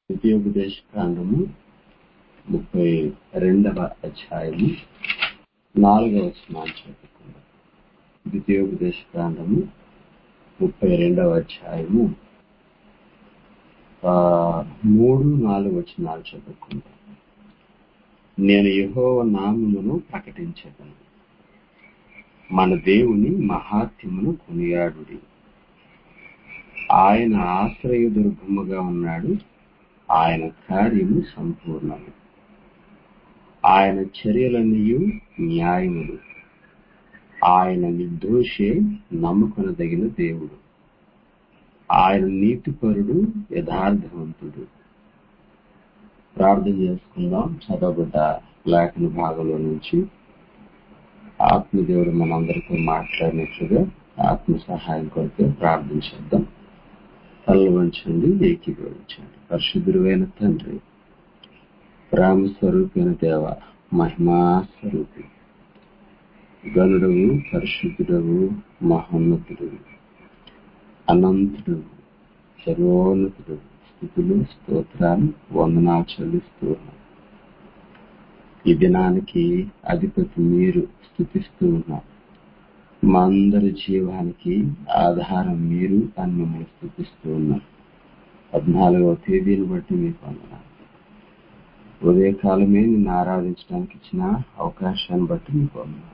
ద్వితీయోపదేశ కాండము ముప్పై రెండవ అధ్యాయము నాలుగవ వచనాన్ని చదువుకుందాం ద్వితీయోపదేశ కాండము ముప్పై రెండవ అధ్యాయము ఆ, మూడు నాలుగు వచనాలు చదువుకుందాం నేను యెహోవ నామమును ప్రకటించదను మన దేవుని మహాత్యమును కొనియాడుడి ఆయన ఆశ్రయదుర్గముగా ఉన్నాడు ఆయన కార్యము సంపూర్ణము ఆయన చర్యలన్నీ న్యాయములు ఆయన నిర్దోషే నమ్ముకొనదగిన దేవుడు ఆయన నీతిపరుడు యథార్థవంతుడు ప్రార్థన చేసుకుందాం చదవబడ్డ లేఖన భాగంలో నుంచి ఆత్మదేవుడు మనందరితో మాట్లాడినట్లుగా ఆత్మ సహాయం కొరకు ప్రార్థించేద్దాం కళ్ళు వంచండి ఏకీభవించండి పరిశుద్ధుడైన తండ్రి ప్రేమ స్వరూపైన దేవ మహిమా స్వరూపి గనుడవు పరిశుద్ధుడవు మహోన్నతుడు అనంతుడు సర్వోన్నతుడు స్థుతులు స్తోత్రాలు వందనాలు చెల్లిస్తూ ఉన్నాం ఈ దినానికి అధిపతి మీరు స్థుతిస్తూ ఉన్నాం మా అందరి జీవానికి ఆధారం మీరు అని మిమ్మల్ని స్థుతిస్తూ ఉన్నాం పద్నాలుగవ తేదీని బట్టి మీకు వందనాలు ఉదయకాలమే నిన్ను ఆరాధించడానికి ఇచ్చిన అవకాశాన్ని బట్టి మీకు వందనాలు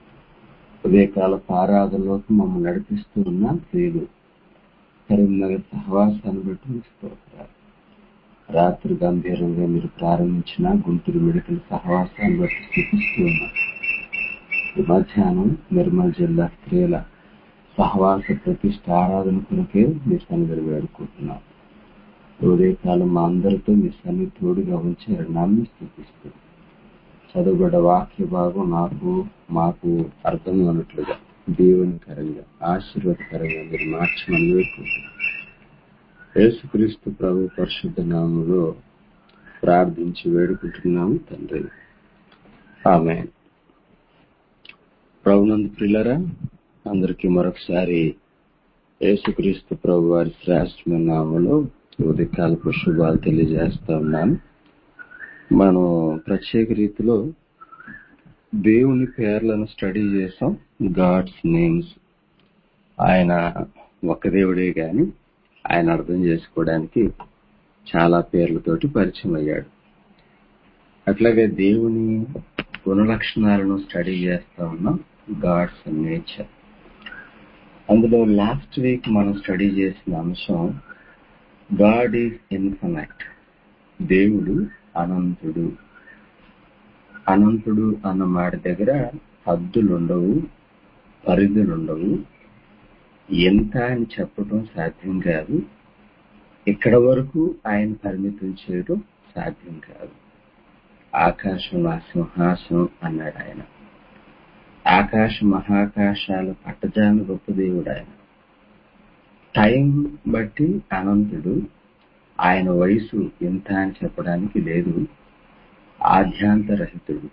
ఉదయకాల ఆరాధనలోకి మమ్మల్ని నడిపిస్తూ ఉన్న ప్రియులు కరీంనగర్ సహవాసాన్ని బట్టి మీకు స్తోత్రాలు రాత్రి గంభీరంగా మీరు ప్రారంభించిన గుంటూరు మెడికల్ సహవాసాన్ని బట్టి స్థుతిస్తూ ఉన్నారు ఈ మధ్యాహ్నం నిర్మల్ జిల్లా స్త్రీల సహవాస ప్రతిష్ట ఆరాధన కొరకే మీ సన్నిధిని వేడుకుంటున్నాం ఉదయకాలం మా అందరితో మీ సన్నిధి తోడుగా ఉంచారు నమ్మి స్థుతిస్తూ చదువుబడ్డ వాక్య భాగం నాకు మాకు అర్థం అన్నట్లుగా దీవెనకరంగా ఆశీర్వాదకరంగా మీరు మార్చమని వేడుకుంటున్నాం యేసుక్రీస్తు ప్రభు పరిశుద్ధ నామంలో ప్రార్థించి వేడుకుంటున్నాము తండ్రి ఆమె ప్రభునందు ప్రిల్లరా అందరికీ మరొకసారి యేసుక్రీస్తు ప్రభు వారి శ్రేష్టమైన నామంలో ఉదయకాలపు శుభాలు తెలియజేస్తా ఉన్నాను మనం ప్రత్యేక రీతిలో దేవుని పేర్లను స్టడీ చేసాం గాడ్స్ నేమ్స్ ఆయన ఒక దేవుడే గాని ఆయన అర్థం చేసుకోవడానికి చాలా పేర్లతోటి పరిచయం అయ్యాడు అట్లాగే దేవుని గుణలక్షణాలను స్టడీ చేస్తా ఉన్నాం గాడ్స్ నేచర్ అందులో లాస్ట్ వీక్ మనం స్టడీ చేసిన అంశం గాడ్ ఈజ్ ఇన్ఫనైట్ దేవుడు అనంతుడు అనంతుడు అన్న మాట దగ్గర హద్దులుండవు పరిధులుండవు ఎంత అని చెప్పడం సాధ్యం కాదు ఇక్కడ వరకు ఆయన పరిమితం చేయడం సాధ్యం కాదు ఆకాశం నా సింహాసనం అన్నాడు ఆయన ఆకాశ మహాకాశాలు పట్టజాని గొప్ప దేవుడు ఆయన టైం బట్టి అనంతుడు ఆయన వయసు ఎంత అని చెప్పడానికి లేదు ఆద్యాంతరహితుడు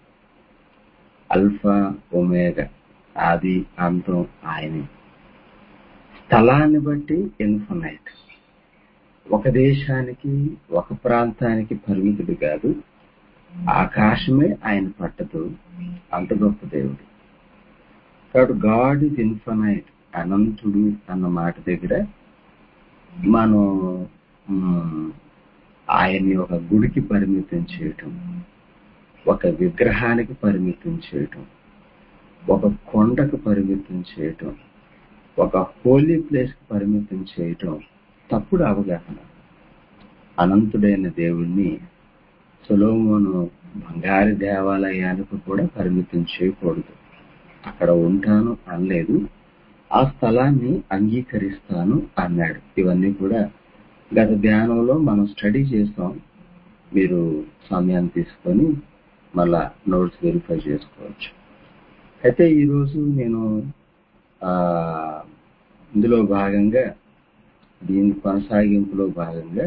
అల్ఫా ఒమేగా ఆది అంతం ఆయనే స్థలాన్ని బట్టి ఇన్ఫనైట్ ఒక దేశానికి ఒక ప్రాంతానికి పరిమితుడు కాదు ఆకాశమే ఆయన పట్టదు అంత గొప్ప దేవుడు కాబట్టి గాడ్ ఇస్ ఇన్ఫనైట్ అనంతుడు అన్న మాట దగ్గర మనం మ్, ఆయన్ని ఒక గుడికి పరిమితం చేయటం ఒక విగ్రహానికి పరిమితం చేయటం ఒక కొండకు పరిమితం చేయటం ఒక హోలీ ప్లేస్ కి పరిమితం చేయటం తప్పుడు అవగాహన అనంతుడైన దేవుణ్ణి సులోమోను బంగారు దేవాలయానికి కూడా పరిమితం చేయకూడదు అక్కడ ఉంటాను అనలేదు ఆ స్థలాన్ని అంగీకరిస్తాను అన్నాడు ఇవన్నీ కూడా గత ధ్యానంలో మనం స్టడీ చేసాం మీరు సమయాన్ని తీసుకొని మళ్ళా నోట్స్ వెరిఫై చేసుకోవచ్చు అయితే ఈరోజు నేను ఆ ఇందులో భాగంగా దీని కొనసాగింపులో భాగంగా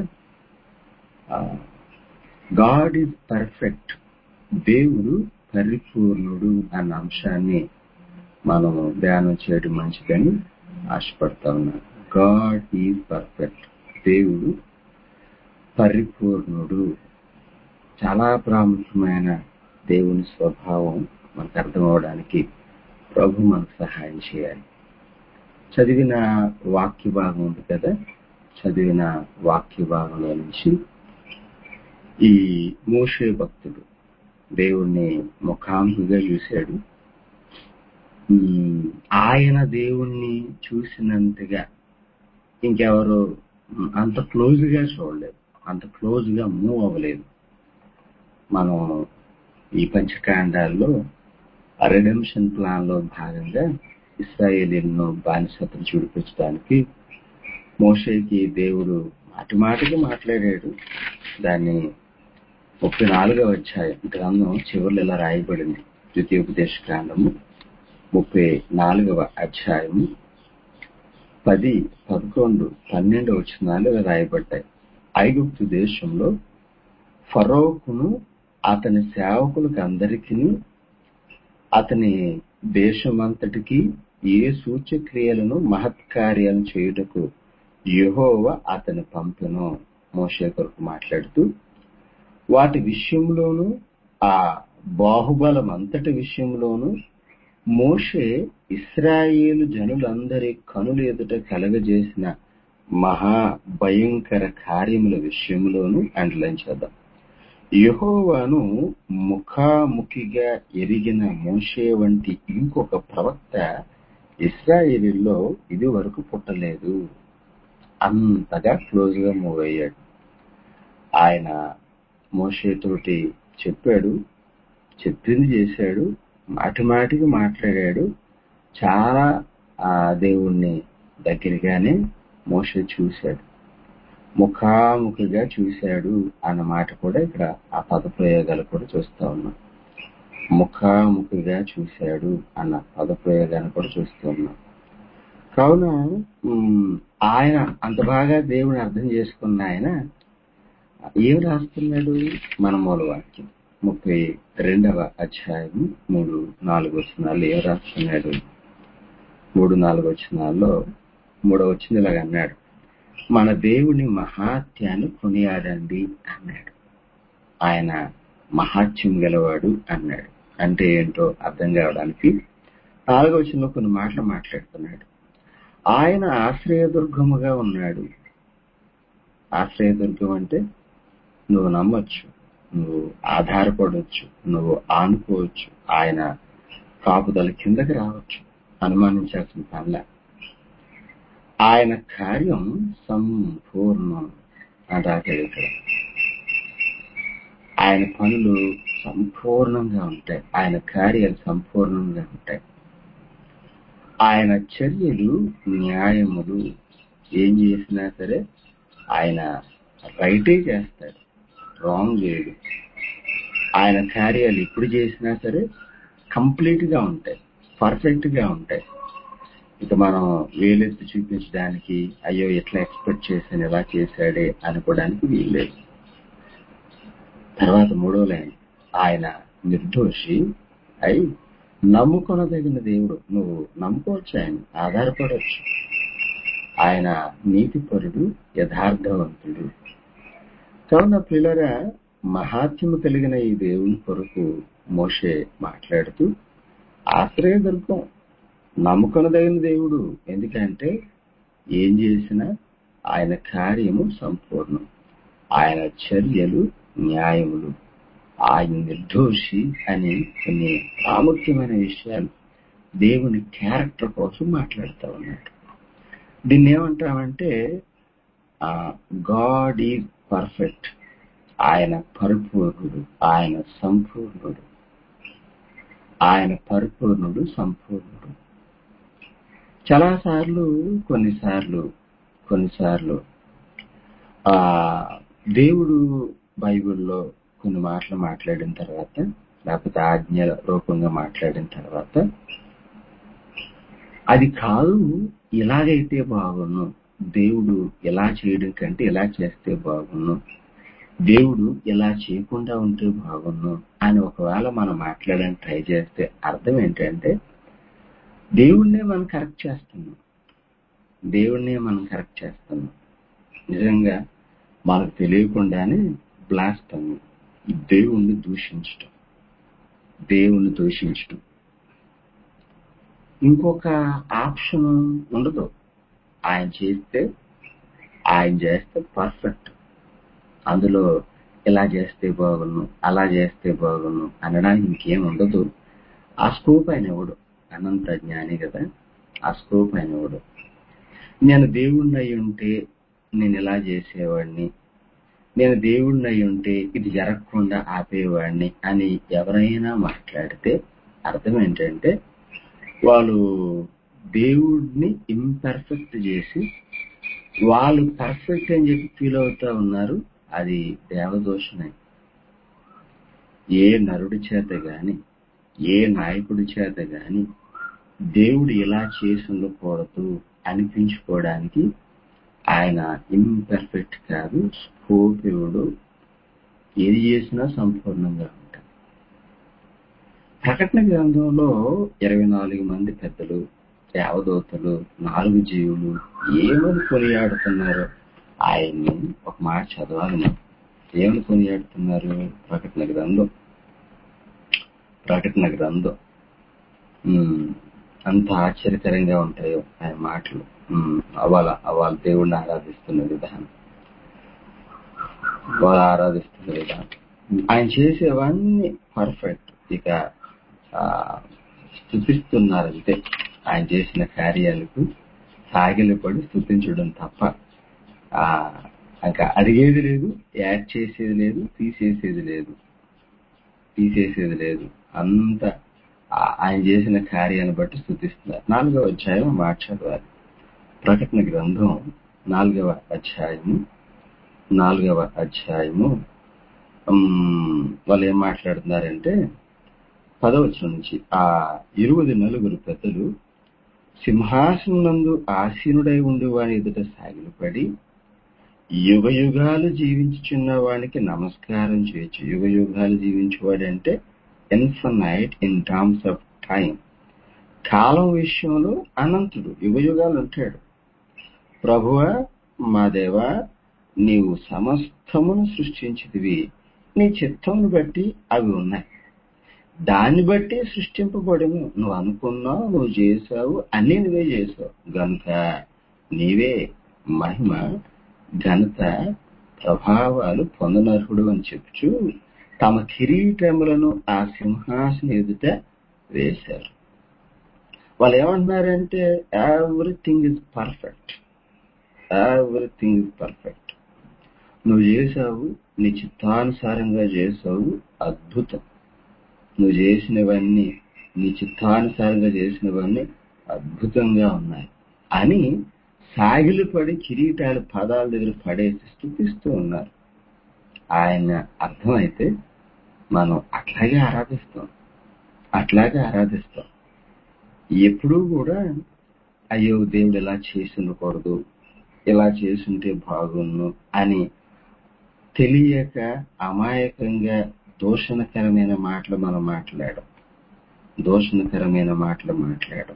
గాడ్ ఈజ్ పర్ఫెక్ట్ దేవుడు పరిపూర్ణుడు అన్న అంశాన్ని మనం ధ్యానం చేయడం మంచిదని ఆశపడతా ఉన్నాను గాడ్ ఈజ్ పర్ఫెక్ట్ దేవుడు పరిపూర్ణుడు చాలా ప్రాముఖ్యమైన దేవుని స్వభావం మనకు అర్థం అవడానికి ప్రభు మనకు సహాయం చేయాలి చదివిన వాక్య భాగం ఉంది కదా చదివిన వాక్య భాగంలో నుంచి ఈ మోషే భక్తుడు దేవుణ్ణి ముఖాముఖిగా చూశాడు ఉమ్, ఆయన దేవుణ్ణి చూసినంతగా ఇంకెవరు ఉమ్, అంత క్లోజ్ గా చూడలేదు అంత క్లోజ్ గా మూవ్ అవ్వలేదు మనం ఈ పంచకాండాల్లో రెడెంప్షన్ ప్లాన్ లో భాగంగా ఇస్రాయేలీలను బానిసత్వం చూడిపించడానికి మోషేకి దేవుడు మాటి మాటికి మాట్లాడాడు దాన్ని ముప్పై నాలుగవ అధ్యాయం గ్రంథం చివరిలో ఇలా రాయబడింది ద్వితీయోపదేశ గ్రంథము ముప్పై నాలుగవ అధ్యాయము పది పదకొండు పన్నెండు వచనాలు ఇలా రాయబడ్డాయి ఐగుప్తు దేశంలో ఫరోకును అతని సేవకులకు అందరికీ అతని దేశమంతటికి ఏ సూచక్రియలను మహత్కార్యాలను చేయుటకు యెహోవ అతని పంపెను మోషే కొరకు మాట్లాడుతూ వాటి విషయంలోను ఆ బాహుబలం అంతటి విషయంలోను మోషే ఇస్రాయేలు జనులందరి కనుల ఎదుట కలగజేసిన మహా భయంకర కార్యముల విషయంలోను అండర్లైన్ చేద్దాం యెహోవాను ముఖాముఖిగా ఎరిగిన మోషే వంటి ఇంకొక ప్రవక్త ఇస్రాయేలీల్లో ఇది వరకు పుట్టలేదు అంతగా క్లోజ్ గా మూవ్ అయ్యాడు ఆయన మోషేతోటి చెప్పాడు చెప్పింది చేశాడు మాటి మాటికి మాట్లాడాడు చాలా ఆ దేవుణ్ణి దగ్గరగానే మోషే చూశాడు ముఖాముఖిగా చూశాడు అన్న మాట కూడా ఇక్కడ ఆ పద ప్రయోగాలు కూడా చూస్తా ఉన్నాం ముఖాముఖిగా చూశాడు అన్న పద ప్రయోగాన్ని కూడా చూస్తూ ఉన్నాం కావున ఉమ్, ఆయన అంత బాగా దేవుని అర్థం చేసుకున్న ఆయన ఏం రాస్తున్నాడు మన మూలవాక్యం ముప్పై రెండవ అధ్యాయం మూడు నాలుగు వచనాలు ఏం రాస్తున్నాడు మూడు నాలుగు వచనాల్లో మూడవ వచ్చింది ఇలాగ అన్నాడు మన దేవుని మహాత్యాన్ని కొనియాడండి అన్నాడు ఆయన మహాత్యం గలవాడు అన్నాడు అంటే ఏంటో అర్థం కావడానికి నాలుగవ వచనంలో కొన్ని మాటలు మాట్లాడుతున్నాడు ఆయన ఆశ్రయదుర్గముగా ఉన్నాడు ఆశ్రయదుర్గం అంటే నువ్వు నమ్మొచ్చు నువ్వు ఆధారపడవచ్చు నువ్వు ఆనుకోవచ్చు ఆయన కాపుదల కిందకి రావచ్చు అనుమానించాల్సిన పనిలే ఆయన కార్యం సంపూర్ణం అంటారు ఇక్కడ ఆయన పనులు సంపూర్ణంగా ఉంటాయి ఆయన కార్యాలు సంపూర్ణంగా ఉంటాయి ఆయన చర్యలు న్యాయములు ఏం చేసినా సరే ఆయన రైటే చేస్తాడు రాంగ్ చేయడు ఆయన కార్యాలు ఎప్పుడు చేసినా సరే కంప్లీట్ గా ఉంటాయి పర్ఫెక్ట్ గా ఉంటాయి ఇక మనం వేలెత్తి చూపించడానికి అయ్యో ఎట్లా ఎక్స్పెక్ట్ చేశాను ఎలా చేశాడే అనుకోవడానికి వీల్లేదు తర్వాత మూడో లైన్ ఆయన నిర్దోషి అయి నమ్ముకొనదగిన దేవుడు నువ్వు నమ్ముకోవచ్చు ఆయన ఆధారపడవచ్చు ఆయన నీతిపరుడు యథార్థవంతుడు కావున పిల్లరా మహాత్యము కలిగిన ఈ దేవుని కొరకు మోషే మాట్లాడుతూ ఆశ్రయదుర్గం నమ్ముకొనదగిన దేవుడు ఎందుకంటే ఏం చేసినా ఆయన కార్యము సంపూర్ణం ఆయన చర్యలు న్యాయములు ఆయన నిర్దోషి అని కొన్ని ప్రాముఖ్యమైన విషయాలు దేవుని క్యారెక్టర్ కోసం మాట్లాడుతూ ఉన్నాడు దీన్ని ఏమంటామంటే గాడ్ ఈజ్ పర్ఫెక్ట్ ఆయన పరిపూర్ణుడు ఆయన సంపూర్ణుడు ఆయన పరిపూర్ణుడు సంపూర్ణుడు చాలాసార్లు కొన్నిసార్లు కొన్నిసార్లు ఆ దేవుడు బైబిల్లో కొన్ని మాటలు మాట్లాడిన తర్వాత లేకపోతే ఆజ్ఞల రూపంగా మాట్లాడిన తర్వాత అది కాదు ఇలాగైతే బాగున్ను దేవుడు ఎలా చేయడం కంటే ఇలా చేస్తే బాగున్ను దేవుడు ఇలా చేయకుండా ఉంటే బాగున్ను అని ఒకవేళ మనం మాట్లాడడానికి ట్రై చేస్తే అర్థం ఏంటంటే దేవుణ్ణే మనం కరెక్ట్ చేస్తున్నాం దేవుణ్ణే మనం కరెక్ట్ చేస్తున్నాం నిజంగా మనకు తెలియకుండానే బ్లాస్టమీ దేవుణ్ణి దూషించటం దేవుణ్ణి దూషించటం ఇంకొక ఆప్షన్ ఉండదు ఆయన చేస్తే ఆయన చేస్తే పర్ఫెక్ట్ అందులో ఇలా చేస్తే బాగున్ను అలా చేస్తే బాగున్ను అనడానికి ఇంకేం ఉండదు ఆ స్కోప్ ఆయన ఇవ్వడు అనంత జ్ఞాని కదా ఆ స్కోప్ ఆయన ఇవ్వడు నేను దేవుణ్ణి అయి ఉంటే నేను ఇలా చేసేవాడిని నేను దేవుణ్ణి అయి ఉంటే ఇది జరగకుండా ఆపేవాడిని అని ఎవరైనా మాట్లాడితే అర్థం ఏంటంటే వాళ్ళు దేవుడిని ఇంపర్ఫెక్ట్ చేసి వాళ్ళు పర్ఫెక్ట్ అని చెప్పి ఫీల్ అవుతా ఉన్నారు అది దేవదోషమే ఏ నరుడి చేత గాని ఏ నాయకుడి చేత గాని దేవుడు ఇలా చేసి ఉండకూడదు అనిపించుకోవడానికి ఆయన ఇంపర్ఫెక్ట్ కాదు స్కోప్ ఇవ్వడు ఏది చేసినా సంపూర్ణంగా ఉంటాయి ప్రకటన గ్రంథంలో ఇరవై నాలుగు మంది పెద్దలు దేవదూతలు నాలుగు జీవులు ఏమని కొనియాడుతున్నారు ఆయన్ని ఒక మాట చదవాలి మనం ఏమని కొనియాడుతున్నారు ప్రకటన గ్రంథం ప్రకటన గ్రంథం ఉమ్, అంత ఆశ్చర్యకరంగా ఉంటాయో ఆయన మాటలు ఉమ్, వాళ్ళ వాళ్ళ దేవుణ్ణి ఆరాధిస్తున్న విధానం వాళ్ళు ఆరాధిస్తున్న విధానం ఆయన చేసేవన్నీ పర్ఫెక్ట్ ఇక ఆ, స్థుతిస్తున్నారంటే ఆయన చేసిన కార్యాలకు సాగిలపడి స్థుతించడం తప్ప ఆ ఇంకా అడిగేది లేదు యాడ్ చేసేది లేదు తీసేసేది లేదు తీసేసేది లేదు అంత ఆ- ఆయన చేసిన కార్యాన్ని బట్టి స్థుతిస్తున్నారు నాలుగవ అధ్యాయం మాట చదవాలి ప్రకటన గ్రంథం నాలుగవ అధ్యాయము నాలుగవ అధ్యాయము ఉమ్, వాళ్ళు ఏం మాట్లాడుతున్నారంటే పదవచనం నుంచి ఆ ఇరువుది నలుగురు పెద్దలు సింహాసనందు ఆసీనుడై ఉండి వాని ఎదుట సాగిలపడి యుగ యుగాలు జీవించుచున్న వానికి నమస్కారం చేయొచ్చు యుగ యుగాలు జీవించేవాడంటే infinite in terms of time కాలం విషయంలో అనంతుడు యుగ యుగాలు ఉంటాడు ప్రభువా మా దేవా నీవు సమస్తమును సృష్టించితివి నీ చిత్తమును బట్టి అవి ఉన్నాయి దాన్ని బట్టి సృష్టింపబడము నువ్వు అనుకున్నావు నువ్వు చేసావు అన్ని నువ్వే చేసావు గనుక నీవే మహిమ ఘనత ప్రభావాలు పొందనర్హుడు అని చెప్పుచు తమ కిరీటములను ఆ సింహాసనం ఎదుట వేశారు వాళ్ళు ఏమంటున్నారంటే everything is perfect everything is perfect నువ్వు చేసావు నీ చిత్తానుసారంగా చేసావు అద్భుతం నువ్వు చేసినవన్నీ నీ చిత్తానుసారంగా చేసినవన్నీ అద్భుతంగా ఉన్నాయి అని సాగిలిపడి కిరీటాలు పదాల దగ్గర పడేసి స్థుతిస్తూ ఉన్నారు ఆయన అర్థమైతే మనం అట్లాగే ఆరాధిస్తాం అట్లాగే ఆరాధిస్తాం ఎప్పుడూ కూడా అయ్యో దేవుడు ఇలా చేసి ఉండకూడదు ఇలా చేసుంటే బాగున్ను అని తెలియక అమాయకంగా దూషణకరమైన మాటలు మనం మాట్లాడడం దూషణకరమైన మాటలు మాట్లాడడం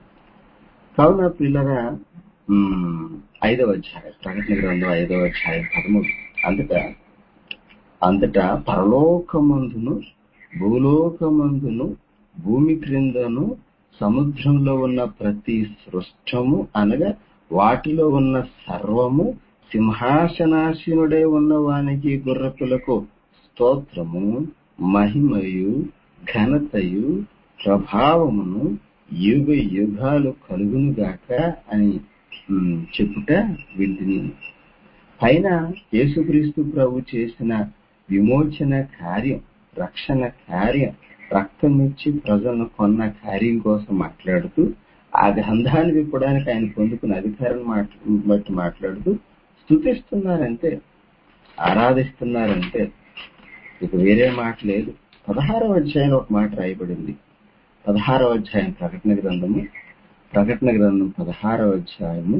కావున పిల్లగా ఉమ్, ఐదవ అధ్యాయం ప్రకటన గ్రంథం ఐదవ అధ్యాయం పదమూడు అంతటా అంతటా పరలోకమందును భూలోకమందును భూమి క్రిందను సముద్రంలో ఉన్న ప్రతి సృష్టము అనగా వాటిలో ఉన్న సర్వము సింహాసనాసీనుడై ఉన్న వానికి గుర్రపులకు స్తోత్రము మహిమయు ఘనతయు ప్రభావమును యుగ యుగాలు కలుగునుగాక అని ఉమ్, చెప్పుట వింటిని పైన యేసుక్రీస్తు ప్రభు చేసిన విమోచన కార్యం రక్షణ కార్యం రక్తం ఇచ్చి ప్రజలను కొన్న కార్యం కోసం మాట్లాడుతూ ఆ గంధాన్ని విప్పడానికి ఆయన పొందుకున్న అధికారం మాట్లా- బట్టి మాట్లాడుతూ స్థుతిస్తున్నారంటే ఆరాధిస్తున్నారంటే ఇక వేరే మాట లేదు పదహారవ అధ్యాయంలో ఒక మాట రాయబడింది పదహారవ అధ్యాయం ప్రకటన గ్రంథము ప్రకటన గ్రంథం పదహారవ అధ్యాయము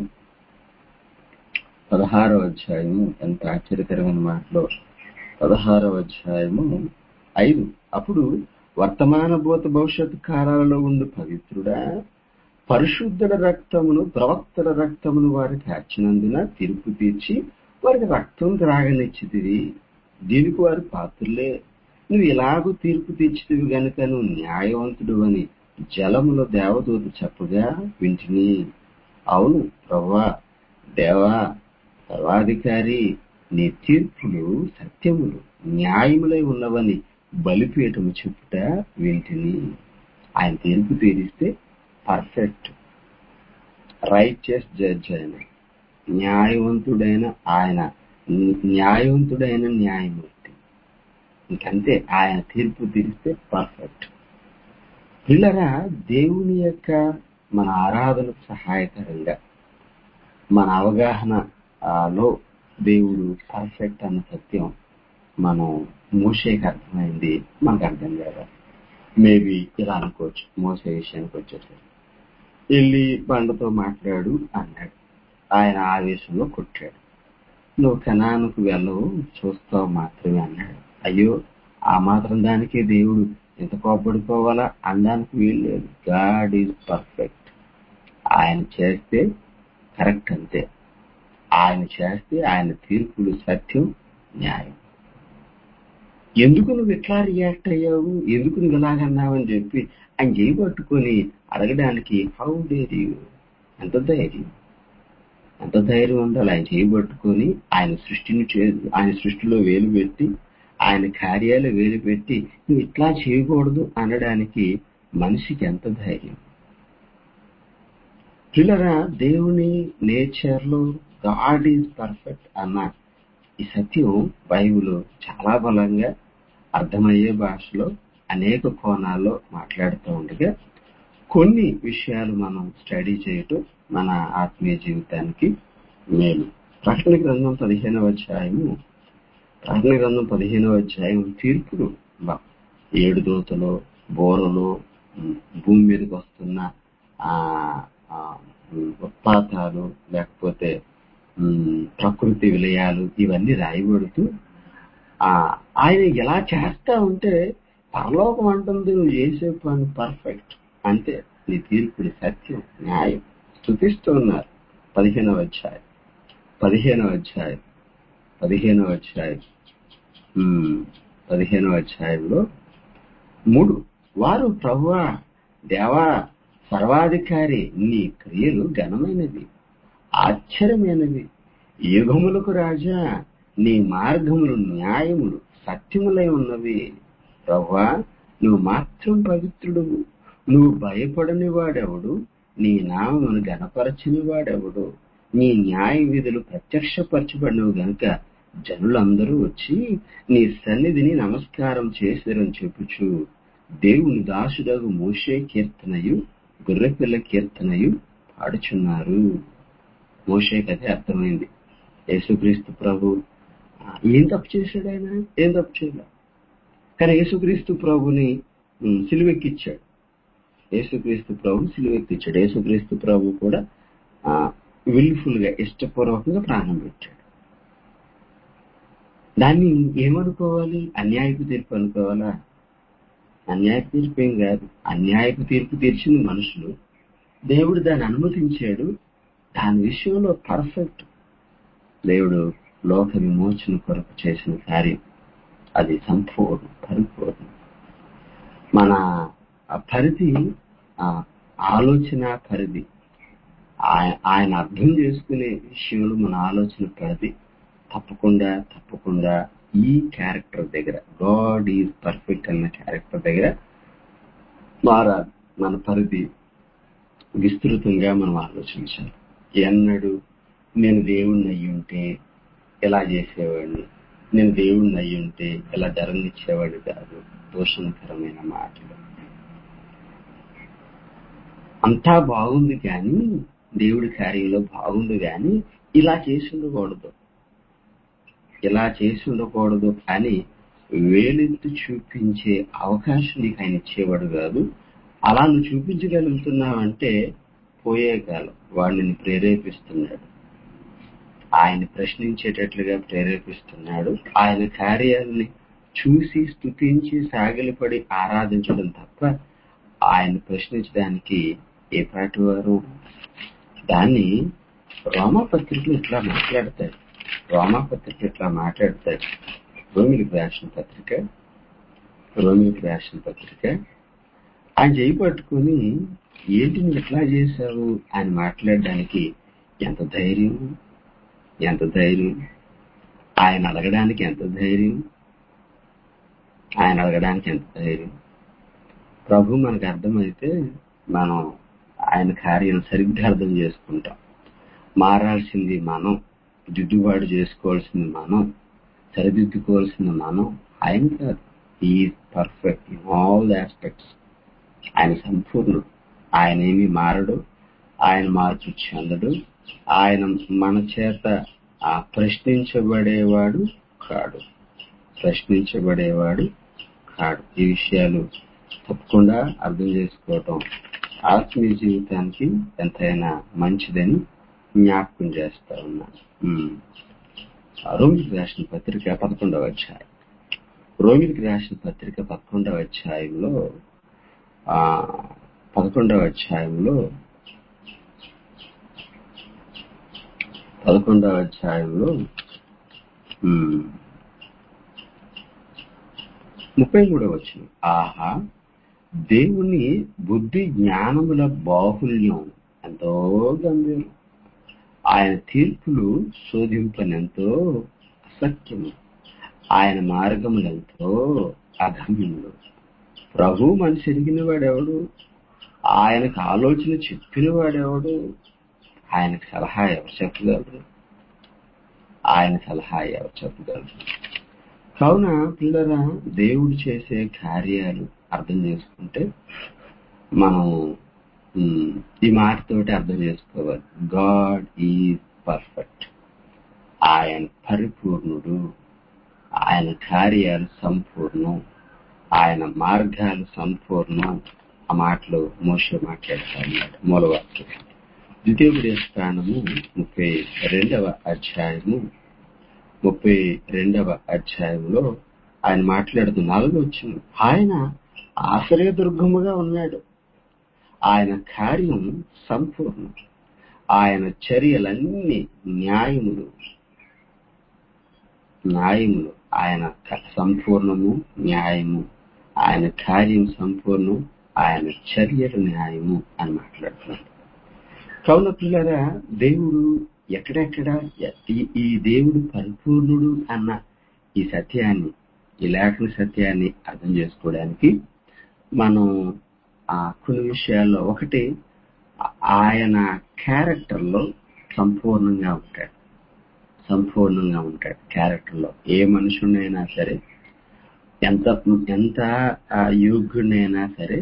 పదహారవ అధ్యాయము ఎంత ఆశ్చర్యకరమైన మాటలో పదహారవ అధ్యాయము ఐదు అప్పుడు వర్తమాన భూత భవిష్యత్ కాలాలలో ఉండు పవిత్రుడా పరిశుద్ధుల రక్తమును ప్రవక్తల రక్తమును వారికి అచ్చినందున తీర్పు తీర్చి వారికి రక్తం త్రాగనిచ్చితివి దీనికి వారు పాత్రులే నువ్వు ఇలాగూ తీర్పు తీర్చితివి గనుక నువ్వు న్యాయవంతుడు అని జలములో దేవదూత చెప్పగా వింటిని అవును ప్రవ్వా దేవా సర్వాధికారి నీ తీర్పులు సత్యములు న్యాయములై ఉన్నవని బలిపీఠము చెప్పుట వింటిని ఆయన తీర్పు తీరిస్తే పర్ఫెక్ట్ రైచియస్ జడ్జ్ ఆయన న్యాయవంతుడైన ఆయన న్యాయవంతుడైన న్యాయమూర్తి ఇంకంతే ఆయన తీర్పు తీరిస్తే పర్ఫెక్ట్ పిల్లరా దేవుని యొక్క మన ఆరాధనకు సహాయకరంగా మన అవగాహన ఆ, లో దేవుడు పర్ఫెక్ట్ అన్న సత్యం మనం మోసేకి అర్థమైంది మనకు అర్థం కాదు మేబీ ఇలా అనుకోవచ్చు మోసే విషయానికి వచ్చేసరికి వెళ్ళి బండతో మాట్లాడు అన్నాడు ఆయన ఆవేశంలో కొట్టాడు నువ్వు కణానికి వెళ్ళవు చూస్తావు మాత్రమే అన్నాడు అయ్యో ఆ మాత్రం దానికి దేవుడు ఎంత కోప్పడిపోవాలా అనడానికి వీల్లేదు గాడ్ ఈజ్ పర్ఫెక్ట్ ఆయన చేస్తే కరెక్ట్ అంతే ఆయన చేస్తే ఆయన తీర్పులు సత్యం న్యాయం ఎందుకు నువ్వు ఇట్లా రియాక్ట్ అయ్యావు ఎందుకు నువ్వు ఇలాగన్నావని చెప్పి ఆయన చేయబట్టుకొని అడగడానికి హౌ డేర్ యూ ఎంత ధైర్యం ఎంత ధైర్యం ఉండాలి ఆయన చేయబట్టుకొని ఆయన సృష్టిని చే- ఆయన సృష్టిలో వేలు పెట్టి ఆయన కార్యాలు వేలు పెట్టి నువ్వు ఇట్లా చేయకూడదు అనడానికి మనిషికి ఎంత ధైర్యం పిల్లరా దేవుని నేచర్ లో గాడ్ ఈజ్ పర్ఫెక్ట్ అన్న ఈ సత్యం బైబిల్ చాలా బలంగా అర్థమయ్యే భాషలో అనేక కోణాల్లో మాట్లాడుతూ ఉండగా కొన్ని విషయాలు మనం స్టడీ చేయటం మన ఆత్మీయ జీవితానికి మేలు ప్రకటన గ్రంథం పదిహేనవ అధ్యాయము ప్రకటన గ్రంథం పదిహేనవ అధ్యాయం తీర్పులు బా ఏడు దోతలు బోరలు ఉమ్, భూమి మీదకి వస్తున్న ఆ ఆ, ఉమ్, ఉత్పాతాలు లేకపోతే ఉమ్, ప్రకృతి విలయాలు ఇవన్నీ రాయబడుతూ ఆ ఆయన ఎలా చేస్తా ఉంటే పరలోకం అంటుంది నువ్వు చేసే పని పర్ఫెక్ట్ అంతే నీ తీర్పుడు సత్యం న్యాయం స్థుతిస్తూ ఉన్నారు పదిహేనవ అధ్యాయం పదిహేనవ అధ్యాయం పదిహేనవ అధ్యాయం ఉమ్, పదిహేనవ అధ్యాయంలో మూడు వారు ప్రభువా దేవా సర్వాధికారి నీ క్రియలు ఘనమైనవి ఆశ్చర్యమైనవి యుగములకు రాజా నీ మార్గములు న్యాయములు సత్యములై ఉన్నవి ప్రభువా నువ్వు మాత్రం పవిత్రుడు నువ్వు భయపడని వాడెవడు నీ నామమును గణపరచని వాడెవడు నీ న్యాయ విధులు ప్రత్యక్షపరచబడినవి గనుక జనులందరూ వచ్చి నీ సన్నిధిని నమస్కారం చేశారని చెప్పుచు దేవుని దాసుడగు మోషే కీర్తనయు గొర్రెపిల్ల కీర్తనయు పాడుచున్నారు మోషేకి అదే అర్థమైంది యేసుక్రీస్తు ప్రభు ఆ, ఏం తప్పు చేశాడు ఆయన ఏం తప్పు చేయలే కానీ యేసుక్రీస్తు ప్రభుని ఉమ్, సిలువెక్కిచ్చాడు యేసుక్రీస్తు ప్రభు సిలువెక్కిచ్చాడు యేసుక్రీస్తు ప్రభు కూడా విల్ఫుల్ గా ఇష్టపూర్వకంగా ప్రాణం పెట్టాడు దాన్ని ఏమనుకోవాలి అన్యాయపు తీర్పు అనుకోవాలా అన్యాయపు తీర్పు ఏం కాదు అన్యాయపు తీర్పు తీర్చింది మనుషులు దేవుడు దాన్ని అనుమతించాడు దాని విషయంలో పర్ఫెక్ట్ దేవుడు లోక విమోచన కొరకు చేసిన కార్యం అది సంపూర్ణ పరిపూర్ణ మన ఆ పరిధి ఆ ఆలోచన పరిధి ఆయ- ఆయన అర్థం చేసుకునే విషయంలో మన ఆలోచన పరిధి తప్పకుండా తప్పకుండా ఈ క్యారెక్టర్ దగ్గర గాడ్ ఈజ్ పర్ఫెక్ట్ అన్న క్యారెక్టర్ దగ్గర మారాలి మన పరిధి విస్తృతంగా మనం ఆలోచించాలి ఎన్నడు నేను దేవుణ్ణి అయ్యి ఉంటే ఎలా చేసేవాడిని నేను దేవుణ్ణి అయ్యి ఉంటే ఎలా ధరనిచ్చేవాడు కాదు దోషణకరమైన మాటలు అంతా బాగుంది కానీ దేవుడి కార్యంలో బాగుంది కానీ ఇలా చేసి ఉండకూడదు ఇలా చేసి ఉండకూడదు అని వేలెత్తి చూపించే అవకాశం నీకు ఆయన ఇచ్చేవాడు కాదు అలా నువ్వు చూపించగలుగుతున్నావంటే పోయే కాలం వాడు నిన్ను ప్రేరేపిస్తున్నాడు ఆయన ప్రశ్నించేటట్లుగా ప్రేరేపిస్తున్నాడు ఆయన కార్యాలని చూసి స్తుతించి సాగిలపడి ఆరాధించడం తప్ప ఆయన ప్రశ్నించడానికి ఏ పాటి వారు దాన్ని రోమా పత్రికలు ఇట్లా మాట్లాడతాడు రోమా పత్రిక ఇట్లా మాట్లాడతాడు రోమిలికి రాసిన పత్రిక రోమిలికి రాసిన పత్రిక ఆయన చేయి పట్టుకుని ఏంటి నువ్వు ఇట్లా చేశావు అని మాట్లాడడానికి ఎంత ధైర్యం ఎంత ధైర్యం ఆయన అడగడానికి ఎంత ధైర్యం ఆయన అడగడానికి ఎంత ధైర్యం ప్రభు మనకు అర్థమైతే మనం ఆయన కార్యం సరిగ్గా అర్థం చేసుకుంటాం మారాల్సింది మనం దిద్దుబాటు చేసుకోవాల్సింది మనం సరిదిద్దుకోవాల్సింది మనం ఆయన కాదు ఈ పర్ఫెక్ట్ ఇన్ ఆల్ ఆస్పెక్ట్స్ ఆయన సంపూర్ణుడు ఆయన ఏమీ మారడు ఆయన మార్పు చెందడు ఆయన మన చేత ఆ ప్రశ్నించబడేవాడు కాడు ప్రశ్నించబడేవాడు కాడు ఈ విషయాలు తప్పకుండా అర్థం చేసుకోవటం ఆత్మీయ జీవితానికి ఎంతైనా మంచిదని జ్ఞాపకం చేస్తా ఉన్నాను ఉమ్. రోమిలికి రాసిన పత్రిక పదకొండవ అధ్యాయం రోమిలికి రాసిన పత్రిక పదకొండవ అధ్యాయంలో ఆ పదకొండవ అధ్యాయంలో పదకొండవ అధ్యాయంలో ఉమ్, ముప్పై మూడవ వచ్చిన ఆహా దేవుని బుద్ధి జ్ఞానముల బాహుల్యం ఎంతో గంభీరం ఆయన తీర్పులు శోధింపనెంతో అసత్యము ఆయన మార్గములెంతో అగమ్యములు ప్రభు మనిషి ఎరిగిన వాడెవడు ఆయనకు ఆలోచన చెప్పిన వాడెవడు ఆయనకు సలహా ఎవరు చెప్పగలరు ఆయన సలహా ఎవరు చెప్పగలరు కావున పిల్లరా దేవుడు చేసే కార్యాలు అర్థం చేసుకుంటే మనం ఉమ్, ఈ మాటతోటి అర్థం చేసుకోవాలి గాడ్ ఈజ్ పర్ఫెక్ట్ ఆయన పరిపూర్ణుడు ఆయన కార్యాలు సంపూర్ణం ఆయన మార్గాలు సంపూర్ణం ఆ మాటలు మోస మాట్లాడుతున్నాడు మూలవాక్యం ద్వితీయ స్థానము ముప్పై రెండవ అధ్యాయము ముప్పై రెండవ అధ్యాయంలో ఆయన మాట్లాడుతూ నాలుగు వచ్చింది ఆయన ఆశ్రయదుర్గముగా ఉన్నాడు ఆయన కార్యం సంపూర్ణం ఆయన చర్యలన్నీ న్యాయములు న్యాయములు ఆయన క- సంపూర్ణము న్యాయము ఆయన కార్యం సంపూర్ణం ఆయన చర్యలు న్యాయము అని మాట్లాడుతున్నాడు కావున పిల్లరా దేవుడు ఎక్కడెక్కడ ఈ- ఈ దేవుడు పరిపూర్ణుడు అన్న ఈ సత్యాన్ని ఈ లేఖన సత్యాన్ని అర్థం చేసుకోవడానికి మనం ఆ కొన్ని విషయాల్లో ఒకటి ఆ- ఆయన క్యారెక్టర్ లో సంపూర్ణంగా ఉంటాడు సంపూర్ణంగా ఉంటాడు క్యారెక్టర్ లో ఏ మనుషుడైనా సరే ఎంత ఎంత ఆ, యోగ్యుడైనా సరే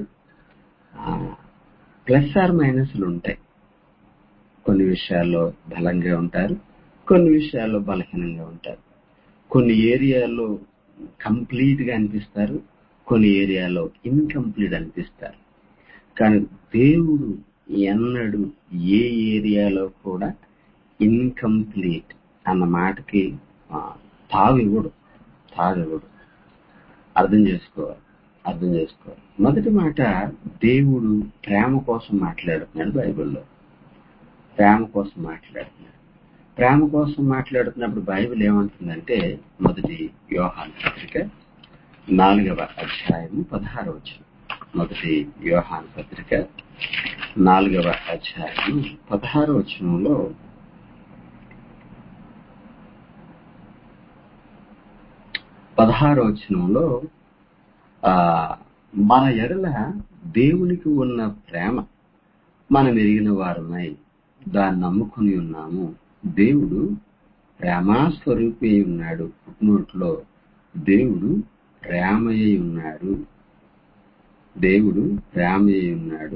ప్లస్ ఆర్ మైనస్లు ఉంటాయి కొన్ని విషయాల్లో బలంగా ఉంటారు కొన్ని విషయాల్లో బలహీనంగా ఉంటారు కొన్ని ఏరియాల్లో కంప్లీట్ గా అనిపిస్తారు కొన్ని ఏరియాలో ఇన్కంప్లీట్ అనిపిస్తారు కానీ దేవుడు ఎన్నడు ఏ ఏరియాలో కూడా ఇన్కంప్లీట్ అన్న మాటకి ఆ, తావివ్వడు తావివ్వడు అర్థం చేసుకోవాలి అర్థం చేసుకోవాలి మొదటి మాట దేవుడు ప్రేమ కోసం మాట్లాడుతున్నాడు బైబిల్లో ప్రేమ కోసం మాట్లాడుతున్నాడు ప్రేమ కోసం మాట్లాడుతున్నప్పుడు బైబిల్ ఏమంటుందంటే మొదటి యోహాన్ పత్రిక నాలుగవ అధ్యాయము పదహారు వచ్చిన మొదటి యోహాన్ పత్రిక నాలుగవ అధ్యాయము పదహారు వచనంలో పదహారు వచనంలో ఆ మన ఎడల దేవునికి ఉన్న ప్రేమ మనం ఎరిగిన వారమై దాన్ని నమ్ముకుని ఉన్నాము దేవుడు ప్రేమాస్వరూపి అయి ఉన్నాడు పుట్టినోట్లో దేవుడు ప్రేమయ్య ఉన్నాడు దేవుడు ప్రేమయ్య ఉన్నాడు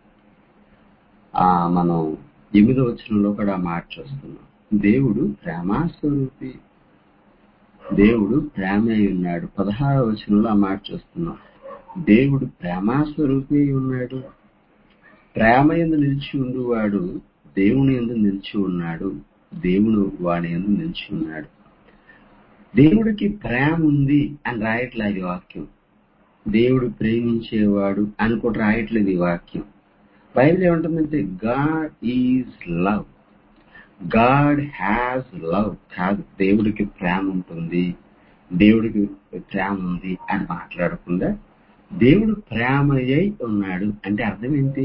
ఆ మనం ఎనిమిదో వచనంలో కూడా ఆ మాట చూస్తున్నాం దేవుడు ప్రేమాస్వరూపి దేవుడు ప్రేమ అయి ఉన్నాడు పదహారవ వచనంలో ఆ మాట చూస్తున్నాం దేవుడు ప్రేమాస్వరూపి అయి ఉన్నాడు ప్రేమ ఎందు నిలిచి ఉండువాడు దేవుని ఎందు నిలిచి ఉన్నాడు దేవుడు వాడి ఎందు నిలిచి ఉన్నాడు దేవుడికి ప్రేమ ఉంది అని రాయట్లేదు ఈ వాక్యం దేవుడు ప్రేమించేవాడు అని కూడా రాయట్లేదు ఈ వాక్యం బైబిల్ ఏమంటుందంటే God is love God has love కాదు దేవుడికి ప్రేమ ఉంటుంది దేవుడికి ప్రేమ ఉంది అని మాట్లాడకుండా దేవుడు ప్రేమయ్యై ఉన్నాడు అంటే అర్థం ఏంటి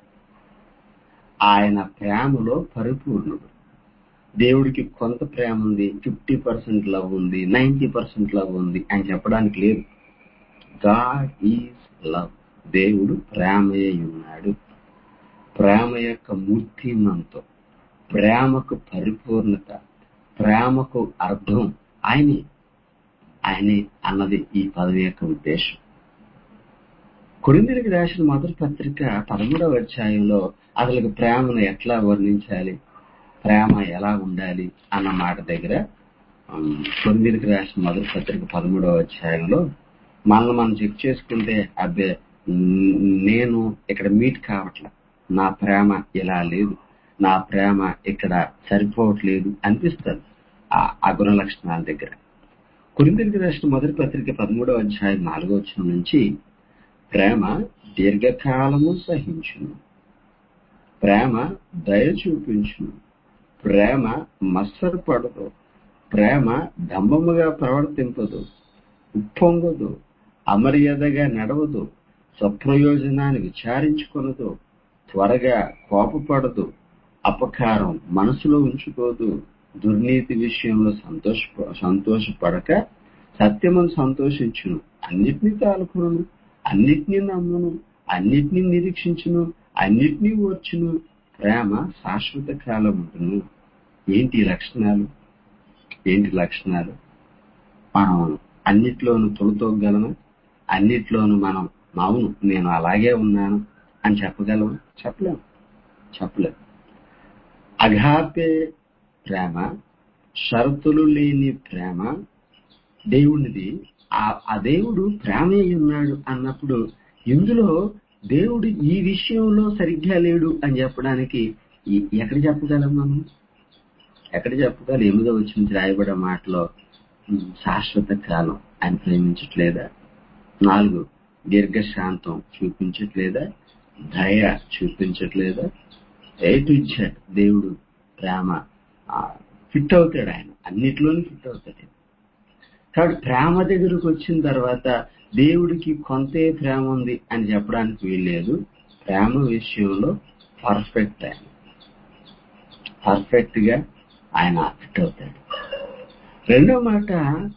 ఆయన ప్రేమలో పరిపూర్ణుడు దేవుడికి కొంత ప్రేమ ఉంది ఫిఫ్టీ పర్సెంట్ లవ్ ఉంది నైన్టీ పర్సెంట్ లవ్ ఉంది అని చెప్పడానికి లేదు గాడ్ ఈజ్ లవ్ దేవుడు ప్రేమయ్య ఉన్నాడు ప్రేమ యొక్క మూర్తిమంతం ప్రేమకు పరిపూర్ణత ప్రేమకు అర్థం ఆయనే ఆయనే అన్నది ఈ పదవి యొక్క ఉద్దేశం కొరిందులకు రాసిన మొదటి పత్రిక పదమూడవ అధ్యాయంలో అసలు ప్రేమను ఎట్లా వర్ణించాలి ప్రేమ ఎలా ఉండాలి అన్న మాట దగ్గర కొరిందులకు రాసిన మొదటి పత్రిక పదమూడవ అధ్యాయంలో మనల్ని మనం చెక్ చేసుకుంటే అబ్బే నేను ఇక్కడ మీట్ కావట్లే నా ప్రేమ ఇలా లేదు నా ప్రేమ ఇక్కడ సరిపోవట్లేదు అనిపిస్తుంది ఆ గుణ లక్షణాల దగ్గర కొరింతలకు రాసిన మొదటి పత్రిక పదమూడవ అధ్యాయం నాలుగో వచ్చిన నుంచి ప్రేమ దీర్ఘకాలము సహించును ప్రేమ దయ చూపించును ప్రేమ మత్సరపడదు ప్రేమ డంబముగా ప్రవర్తింపదు ఉప్పొంగదు అమర్యాదగా నడవదు స్వప్రయోజనాన్ని విచారించుకొనదు త్వరగా కోపపడదు అపకారం మనసులో ఉంచుకోదు దుర్నీతి విషయంలో సంతోష సంతోషపడక సత్యమని సంతోషించును అన్నిటినీ తాలుకును అన్నిటినీ నమ్మును అన్నిటినీ నిరీక్షించును అన్నిటినీ ఓర్చును ప్రేమ శాశ్వత కాలం ఉంటును ఏంటి లక్షణాలు ఏంటి లక్షణాలు మనం అన్నిట్లోనూ తొలతోగలము అన్నిట్లోనూ మనం అవును నేను అలాగే ఉన్నాను అని చెప్పగలము చెప్పలేము చెప్పలేము అఘాపే ప్రేమ షరతులు లేని ప్రేమ దేవునిది ఆ దేవుడు ప్రేమే ఉన్నాడు అన్నప్పుడు ఇందులో దేవుడు ఈ విషయంలో సరిగ్గా లేడు అని చెప్పడానికి ఎక్కడ చెప్పగలం మనం ఎక్కడ చెప్పగలం ఎనిమిదో వచ్చి రాయబడే మాటలో శాశ్వత కాలం ఆయన ప్రేమించట్లేదా నాలుగు దీర్ఘశాంతం చూపించట్లేదా దయ చూపించట్లేదా ఎయిట్ ఇచ్చాడు దేవుడు ప్రేమ ఫిట్ అవుతాడు ఆయన అన్నిట్లోనూ ఫిట్ అవుతాడు కాబట్టి ప్రేమ దగ్గరకు వచ్చిన తర్వాత దేవుడికి కొంతే ప్రేమ ఉంది అని చెప్పడానికి వీల్లేదు ప్రేమ విషయంలో పర్ఫెక్ట్ ఆయన పర్ఫెక్ట్ గా ఆయన ఫిట్ అవుతాడు రెండో మాట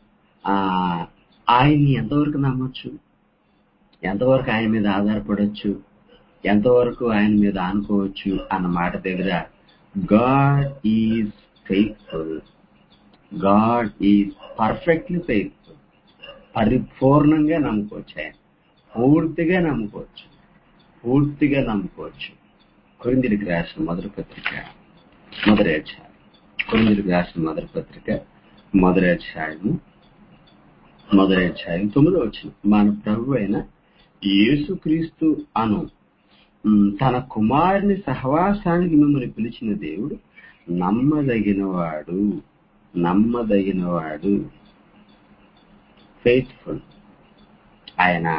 ఆయన్ని ఎంతవరకు నమ్మొచ్చు ఎంతవరకు ఆయన మీద ఆధారపడవచ్చు ఎంతవరకు ఆయన మీద ఆనుకోవచ్చు అన్న మాట దగ్గర God is faithful God is perfectly faithful పరిపూర్ణంగా నమ్ముకోవచ్చు ఆయన పూర్తిగా నమ్ముకోవచ్చు పూర్తిగా నమ్ముకోవచ్చు కొరిందిరికి రాసిన మొదటి పత్రిక మొదటి అధ్యాయం కొరిందిరికి రాసిన మొదటి పత్రిక మొదటి అధ్యాయము మొదటి అధ్యాయం తొమ్మిదో వచ్చిన మన ప్రభు అయిన యేసుక్రీస్తు అను తన కుమారుని సహవాసానికి మిమ్మల్ని పిలిచిన దేవుడు నమ్మదగినవాడు నమ్మదగినవాడు ఫెయిత్ఫుల్ ఆయన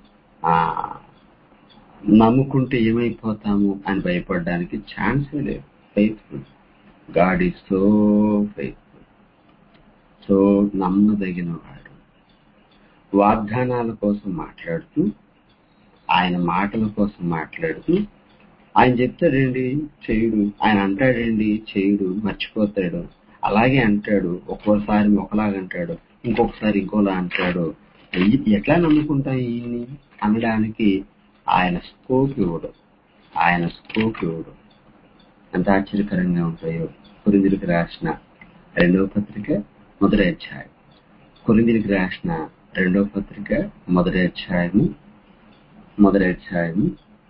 నమ్ముకుంటే ఏమైపోతాము అని భయపడడానికి ఛాన్సే లేదు faithful God is so faithful so నమ్మదగినవాడు వాగ్దానాల కోసం మాట్లాడుతూ ఆయన మాటల కోసం మాట్లాడుతూ ఆయన చెప్తాడండి చేయుడు ఆయన అంటాడండి చేయుడు మర్చిపోతాడు అలాగే అంటాడు ఒక్కోసారి ఒకలాగా అంటాడు ఇంకొకసారి ఇంకోలా అంటాడు ఎట్లా నమ్ముకుంటాం ఈయన్ని అనడానికి ఆయన స్కోప్ ఇవ్వడు ఆయన స్కోప్ ఇవ్వడు ఎంత ఆశ్చర్యకరంగా ఉంటాయో కొరిందులకు రాసిన రెండవ పత్రిక మొదటి అధ్యాయం కొరిందులకు రాసిన రెండవ పత్రిక మొదటి అధ్యాయము మొదటి అధ్యాయము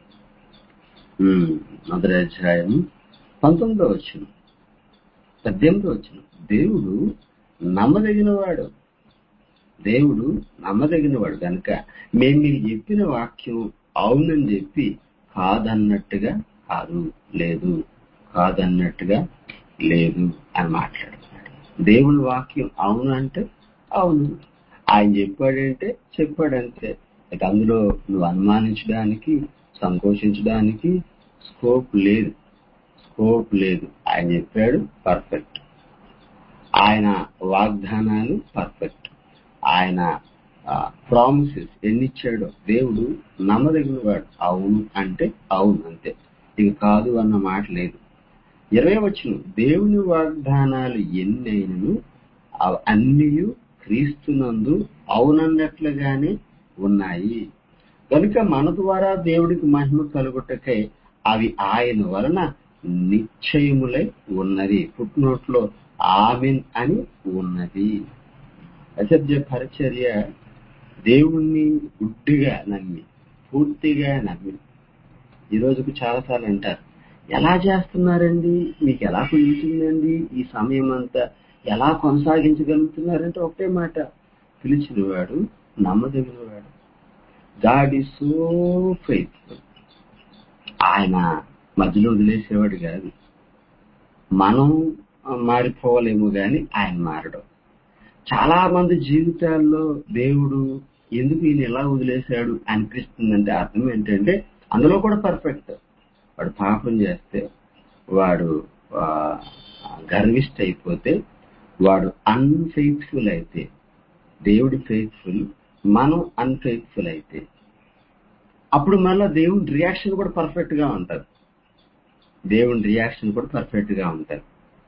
మొదటి అధ్యాయము పంతొమ్మిదో వచ్చిన పద్దెనిమిదో వచ్చిన దేవుడు నమ్మదగినవాడు దేవుడు నమ్మదగినవాడు కనుక మేము మీకు చెప్పిన వాక్యం అవునని చెప్పి కాదన్నట్టుగా కాదు లేదు కాదన్నట్టుగా లేదు అని మాట్లాడుతున్నాడు దేవుని వాక్యం అవును అంటే అవును ఆయన చెప్పాడంటే చెప్పాడంతే ఇక అందులో నువ్వు అనుమానించడానికి సంకోచించడానికి స్కోప్ లేదు స్కోప్ లేదు ఆయన చెప్పాడు పర్ఫెక్ట్ ఆయన వాగ్దానాలు పర్ఫెక్ట్ ఆయన ప్రామిసెస్ ఎన్ని ఇచ్చాడో దేవుడు నమ్మదగిన వాడు అవును అంటే అవును అంతే ఇది కాదు అన్న మాట లేదు ఇరవై వచ్చిన దేవుని వాగ్దానాలు ఎన్నైనను అన్ని క్రీస్తునందు అవునన్నట్లుగానే ఉన్నాయి కనుక మన ద్వారా దేవుడికి మహిమ కలుగుటకై అవి ఆయన వలన నిశ్చయములై ఉన్నది పుట్టినోట్లో ఆమెన్ అని ఉన్నది అసభ్య పరిచర్య దేవుణ్ణి గుడ్డిగా నమ్మి పూర్తిగా నమ్మి ఈ రోజుకు చాలాసార్లు అంటారు ఎలా చేస్తున్నారండి మీకు ఎలా కుదురుతుందండి ఈ సమయం అంతా ఎలా కొనసాగించగలుగుతున్నారంటే ఒకటే మాట పిలిచినవాడు నమ్మదగినవాడు గాడ్ ఈజ్ సో ఫెయిత్ఫుల్ ఆయన మధ్యలో వదిలేసేవాడు కాదు మనం మారిపోవాలేమో గాని ఆయన మారడం చాలా మంది జీవితాల్లో దేవుడు ఎందుకు ఈయన ఎలా వదిలేశాడు అనిపిస్తుందంటే అర్థం ఏంటంటే అందులో కూడా పర్ఫెక్ట్ వాడు పాపం చేస్తే వాడు గర్విష్ట అయిపోతే వాడు అన్ఫెయిత్ఫుల్ అయితే దేవుడు ఫెయిత్ఫుల్ మనం అన్ఫెయిత్ఫుల్ అయితే అప్పుడు మళ్ళీ దేవుని రియాక్షన్ కూడా పర్ఫెక్ట్ గా ఉంటుంది దేవుని రియాక్షన్ కూడా పర్ఫెక్ట్ గా ఉంటుంది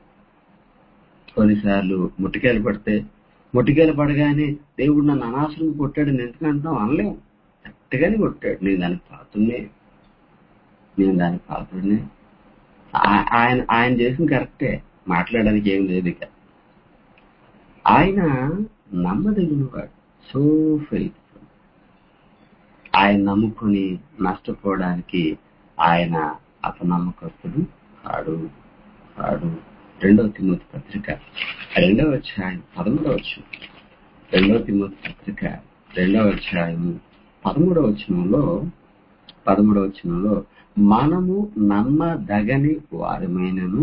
కొన్నిసార్లు ముట్టికాయలు పడితే ముట్టికాయలు పడగానే దేవుడు నన్ను అనవసరం కొట్టాడు నేను ఎందుకు అంటాం అనలేం కరెక్ట్గానే కొట్టాడు నేను దానికి పాత్రనే నేను దానికి పాత్రనే ఆయన ఆయన చేసిన కరెక్టే మాట్లాడడానికి ఏం లేదు ఇక ఆయన నమ్మదగినవాడు సో ఫెయిత్ఫుల్ ఆయన నమ్ముకుని నష్టపోవడానికి ఆయన అపనమ్మకస్తుడు కాడు కాడు రెండవ తిమ్మతి పత్రిక రెండవ అధ్యాయం పదమూడవ వచ్చు రెండవ తిమ్మతి పత్రిక రెండవ అధ్యాయం పదమూడవ వచనంలో పదమూడవ వచనంలో మనము నమ్మదగని వారమైనను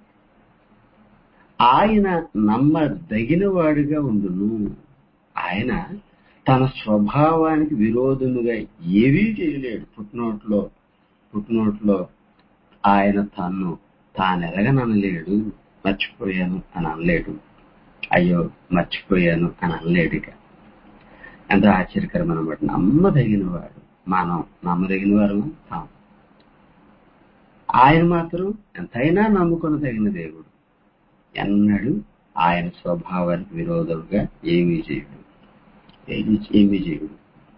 ఆయన నమ్మదగిన వాడిగా ఉండును ఆయన తన స్వభావానికి విరోధముగా ఏవీ చేయలేడు పుట్టినోట్లో పుట్టినోట్లో ఆయన తను తానెరగననలేడు మర్చిపోయాను అని అనలేడు అయ్యో మర్చిపోయాను అని అనలేడు ఇక ఎంతో ఆశ్చర్యకరమైన మాట నమ్మదగిన వాడు మనం నమ్మదగిన వారు కాం ఆయన మాత్రం ఎంతైనా నమ్ముకొనదగిన దేవుడు ఎన్నడూ ఆయన స్వభావానికి విరోధంగా ఏమీ చేయడు ఏమీ చేయడు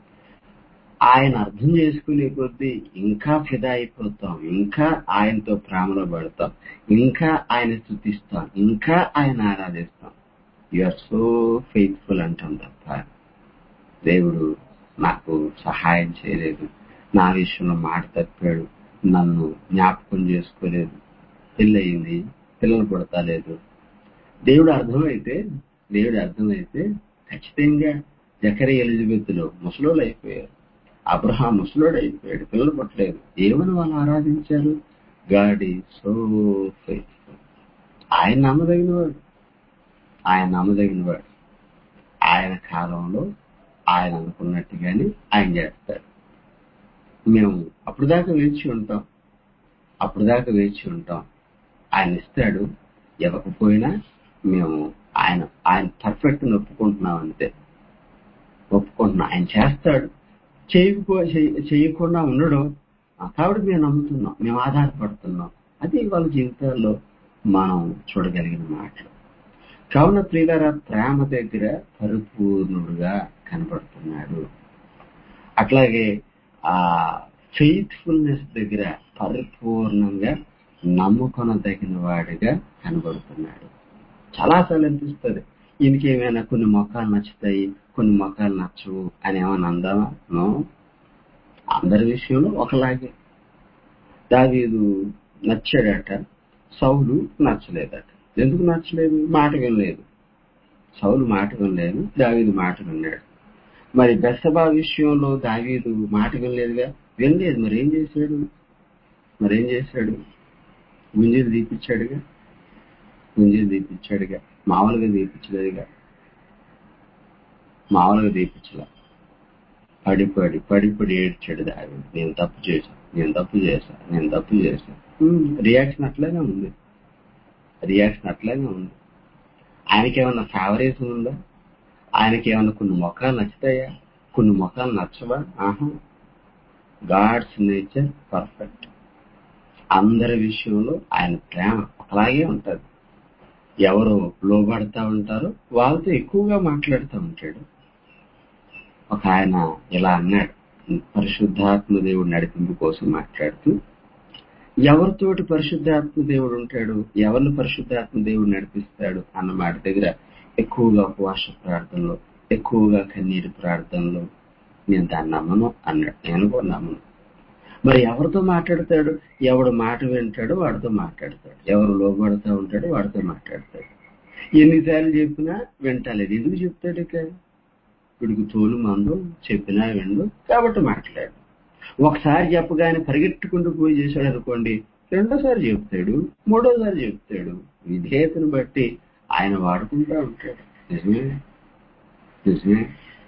ఆయన అర్థం చేసుకునే కొద్దీ ఇంకా ఫిదా అయిపోతాం ఇంకా ఆయనతో ప్రేమలో పడతాం ఇంకా ఆయన స్థుతిస్తాం ఇంకా ఆయన ఆరాధిస్తాం ఆర్ సో ఫెయిత్ఫుల్ అంటాం తప్ప దేవుడు నాకు సహాయం చేయలేదు నా విషయంలో మాట తప్పాడు నన్ను జ్ఞాపకం చేసుకోలేదు పెళ్ళయింది పిల్లలు పుడతలేదు దేవుడు అర్థమైతే దేవుడు అర్థమైతే ఖచ్చితంగా జకరి ఎలిజబెత్ లో ముసలోళ్ళు అయిపోయారు అబ్రహాం ముసలోడు అయిపోయాడు పిల్లలు పుట్టలేదు ఏమని వాళ్ళు ఆరాధించారు గాడి సో ఫెయిత్ఫుల్ ఆయన నమ్మదగినవాడు ఆయన నమ్మదగినవాడు ఆయన కాలంలో ఆయన అనుకున్నట్టుగానే ఆయన చేస్తాడు మేము అప్పుడు దాకా వేచి ఉంటాం అప్పుడు దాకా వేచి ఉంటాం ఆయన ఇస్తాడు ఇవ్వకపోయినా మేము ఆయన ఆయన పర్ఫెక్ట్ ఒప్పుకుంటున్నాం అంతే ఒప్పుకుంటున్నాం ఆయన చేస్తాడు చేయకపో చేయకుండా ఉండడం కాబట్టి మేము నమ్ముతున్నాం మేము ఆధారపడుతున్నాం అది వాళ్ళ జీవితాల్లో మనం చూడగలిగిన మాటలు కావున ప్రియుల ప్రేమ దగ్గర పరిపూర్ణుడుగా కనబడుతున్నాడు అట్లాగే ఆ ఫెయిత్ఫుల్నెస్ దగ్గర పరిపూర్ణంగా నమ్ముకొనదగిన వాడిగా కనబడుతున్నాడు చాలాసార్లు అనిపిస్తుంది ఈయనకి ఏమైనా కొన్ని మొక్కలు నచ్చుతాయి కొన్ని మొక్కలు నచ్చవు అని ఏమైనా అందామా నో అందరి విషయంలో ఒకలాగే దావీదు నచ్చాడట సౌలు నచ్చలేదట ఎందుకు నచ్చలేదు మాట వినలేదు సౌలు మాట వినలేదు దావీదు మాట విన్నాడు మరి బెస్సబా విషయంలో దావీదు మాట వినలేదుగా వినలేదు మరి ఏం చేశాడు మరేం చేశాడు గుంజీలు తీపిచ్చాడుగా గుంజీలు తీపిచ్చాడుగా మామూలుగా తీపించలేదుగా మామూలుగా తీపించలే పడి పడి పడి పడి ఏడ్చాడు దావి నేను తప్పు చేశాను నేను తప్పు చేశాను నేను తప్పు చేశాను రియాక్షన్ అట్లనే ఉంది రియాక్షన్ అట్లాగే ఉంది ఆయనకేమన్నా ఫేవరేషన్ ఉందా ఆయనకేమన్నా కొన్ని మొఖాలు నచ్చుతాయా కొన్ని మొఖాలు నచ్చవా ఆహా గాడ్స్ నేచర్ పర్ఫెక్ట్ అందరి విషయంలో ఆయన ప్రేమ ఒకలాగే ఉంటది ఎవరు లోబడతా ఉంటారో వాళ్ళతో ఎక్కువగా మాట్లాడుతూ ఉంటాడు ఒక ఆయన ఇలా అన్నాడు పరిశుద్ధాత్మ దేవుడు నడిపింపు కోసం మాట్లాడుతూ ఎవరితోటి పరిశుద్ధాత్మ దేవుడు ఉంటాడు ఎవరిని పరిశుద్ధాత్మ దేవుడు నడిపిస్తాడు అన్న మాట దగ్గర ఎక్కువగా ఉపవాస ప్రార్థనలో ఎక్కువగా కన్నీటి ప్రార్థనలో నేను దాన్ని నమ్మను అన్నాడు నేను కూడా నమ్మను మరి ఎవరితో మాట్లాడతాడు ఎవడు మాట వింటాడో వాడితో మాట్లాడతాడు ఎవరు లోబడుతూ ఉంటాడో వాడితో మాట్లాడతాడు ఎన్నిసార్లు చెప్పినా వింటలేదు ఎందుకు చెప్తాడు ఇక వీడికి తోలు మందు చెప్పినా విండు కాబట్టి మాట్లాడు ఒకసారి చెప్పగానే పరిగెట్టుకుంటూ పోయి చేశాడు అనుకోండి రెండోసారి చెప్తాడు మూడోసారి చెప్తాడు విధేయతను బట్టి ఆయన వాడుకుంటా ఉంటాడు నిజమే నిజమే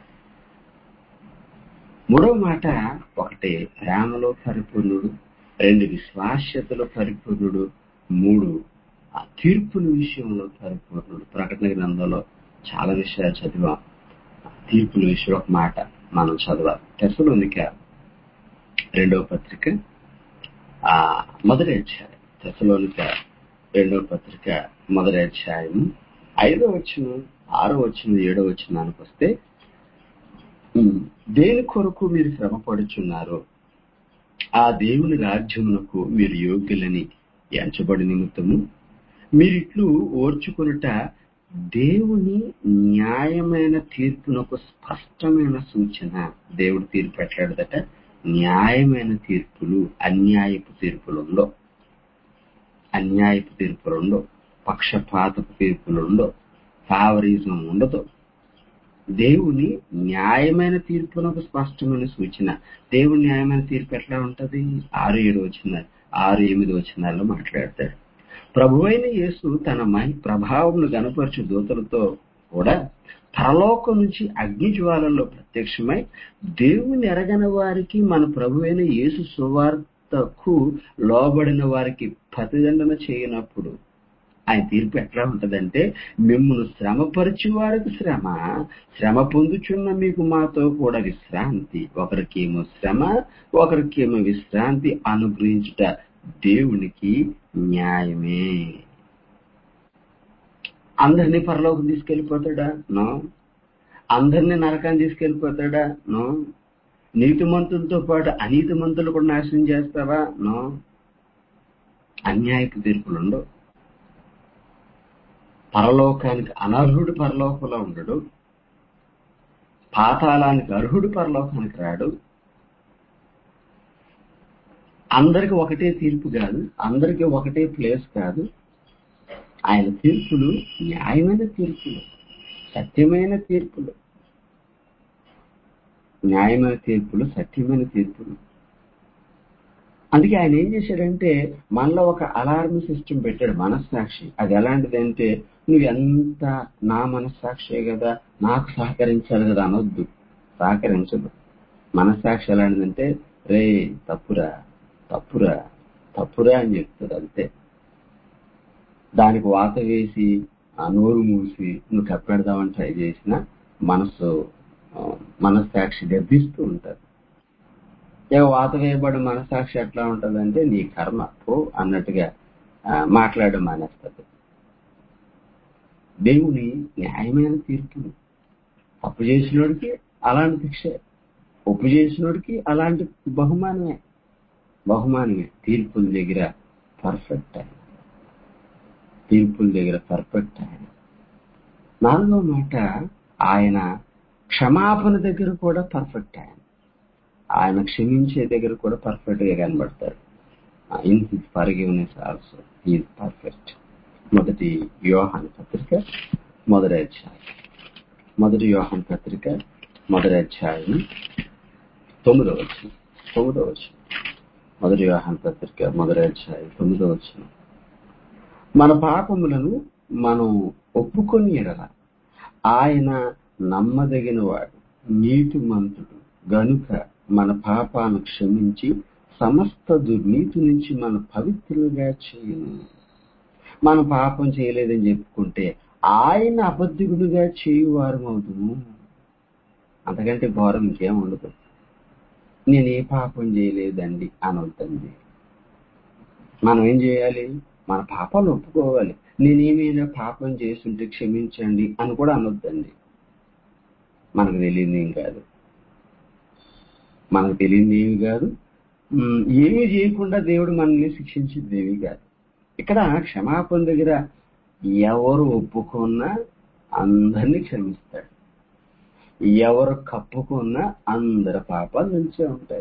మూడో మాట ఒకటి ప్రేమలో పరిపూర్ణుడు రెండు విశ్వాస్యతలో పరిపూర్ణుడు మూడు ఆ తీర్పుల విషయంలో పరిపూర్ణుడు ప్రకటన గ్రంథంలో చాలా విషయాలు చదివాం తీర్పుల విషయంలో ఒక మాట మనం చదవాలి తెసలోనిక రెండవ పత్రిక ఆ మొదటి అధ్యాయం తెసలోనిక రెండవ పత్రిక మొదటి అధ్యాయం ఐదో వచ్చిన ఆరో వచ్చిన ఏడో వచ్చినానికి వస్తే ఉమ్, దేని కొరకు మీరు శ్రమ పడుచున్నారు ఆ దేవుని రాజ్యమునకు మీరు యోగ్యులని ఎంచబడి నిమిత్తము మీరిట్లు ఓర్చుకొనుట దేవుని న్యాయమైన తీర్పునకు స్పష్టమైన సూచన దేవుడు తీర్పు ఎట్లాడదట న్యాయమైన తీర్పులు అన్యాయపు తీర్పులుండో అన్యాయపు తీర్పులుండో పక్షపాతపు తీర్పులుండో ఫావరిజం ఉండదు దేవుని న్యాయమైన తీర్పునకు స్పష్టమైన సూచన దేవుని న్యాయమైన తీర్పు ఎట్లా ఉంటది ఆరు ఏడు వచ్చిన ఆరు ఎనిమిది వచ్చినాల్లో మాట్లాడతాడు ప్రభువైన యేసు తన మహి ప్రభావమును గనపరచు దూతలతో కూడా పరలోకం నుంచి అగ్ని జ్వాలల్లో ప్రత్యక్షమై దేవుని ఎరగని వారికి మన ప్రభువైన యేసు సువార్తకు లోబడిన వారికి ప్రతిదండన చేయనప్పుడు ఆయన తీర్పు ఎట్లా ఉంటదంటే మిమ్మల్ని శ్రమపరిచి వారికి శ్రమ శ్రమ పొందుచున్న మీకు మాతో కూడా విశ్రాంతి ఒకరికేమో శ్రమ ఒకరికేమో విశ్రాంతి అనుగ్రహించుట దేవునికి న్యాయమే అందరినీ పరలోకం తీసుకెళ్లిపోతాడా నో అందరినీ నరకాన్ని తీసుకెళ్లిపోతాడా నో నీతిమంతులతో పాటు అనీతిమంతులు కూడా నాశనం చేస్తావా నో అన్యాయపు తీర్పులు ఉండవు పరలోకానికి అనర్హుడు పరలోకంలో ఉండడు పాతాళానికి అర్హుడు పరలోకానికి రాడు అందరికి ఒకటే తీర్పు కాదు అందరికి ఒకటే ప్లేస్ కాదు ఆయన తీర్పులు న్యాయమైన తీర్పులు సత్యమైన తీర్పులు న్యాయమైన తీర్పులు సత్యమైన తీర్పులు అందుకే ఆయన ఏం చేశాడంటే మనలో ఒక అలారం సిస్టమ్ పెట్టాడు మనస్సాక్షి అది ఎలాంటిదంటే నువ్వు ఎంత నా మనస్సాక్షే కదా నాకు సహకరించాలి కదా అనొద్దు సహకరించదు మనస్సాక్షి ఎలాంటిదంటే రే తప్పురా తప్పురా తప్పురా అని చెప్తుంది అంతే దానికి వాత వేసి ఆ నోరు మూసి నువ్వు కప్పెడదామని ట్రై చేసిన మనసు ఆ, మనస్సాక్షి గర్భిస్తూ ఉంటది ఇక వాత వేయబడి మనసాక్షి ఎట్లా ఉంటదంటే నీ కర్మ పో అన్నట్టుగా ఆ, మాట్లాడడం మానేస్తుంది దేవుని న్యాయమైన తీర్పులు తప్పు చేసినోడికి అలాంటి శిక్ష ఒప్పు చేసినోడికి అలాంటి బహుమానమే బహుమానమే తీర్పుల దగ్గర పర్ఫెక్ట్ ఆయన తీర్పుల దగ్గర పర్ఫెక్ట్ ఆయన నాలుగో మాట ఆయన క్షమాపణ దగ్గర కూడా పర్ఫెక్ట్ ఆయన ఆయన క్షమించే దగ్గర కూడా పర్ఫెక్ట్ గా కనబడతారు in his forgiveness also is perfect మొదటి యోహాన్ పత్రిక మొదటి అధ్యాయం మొదటి యోహాన్ పత్రిక మొదటి అధ్యాయం తొమ్మిదో వచ్చిన తొమ్మిదో వచ్చిన మొదటి యోహాన్ పత్రిక మొదటి అధ్యాయం తొమ్మిదో వచ్చిన మన పాపములను మనం ఒప్పుకొని ఎడల ఆయన నమ్మదగిన వాడు నీతిమంతుడు గనుక మన పాపాను క్షమించి సమస్త దుర్నీతి నుంచి మన పవిత్రులుగా చేయను మనం పాపం చేయలేదని చెప్పుకుంటే ఆయన అబద్ధికుడుగా చేయువారం అవుతుము అంతకంటే ఘోరం ఇంకేం ఉండదు నేను ఏ పాపం చేయలేదండి అనొద్దండి మనం ఏం చేయాలి మన పాపాలు ఒప్పుకోవాలి నేనేమైనా పాపం చేస్తుంటే క్షమించండి అని కూడా అనొద్దండి మనకు తెలియదు ఏం కాదు మనకు తెలియదు ఏమి కాదు ఉమ్, ఏమీ చేయకుండా దేవుడు మనల్ని శిక్షించింది ఏమీ కాదు ఇక్కడ క్షమాపణ దగ్గర ఎవరు ఒప్పుకున్నా అందరినీ క్షమిస్తాడు ఎవరు కప్పుకున్నా అందరి పాపాలు నిలిచే ఉంటాయి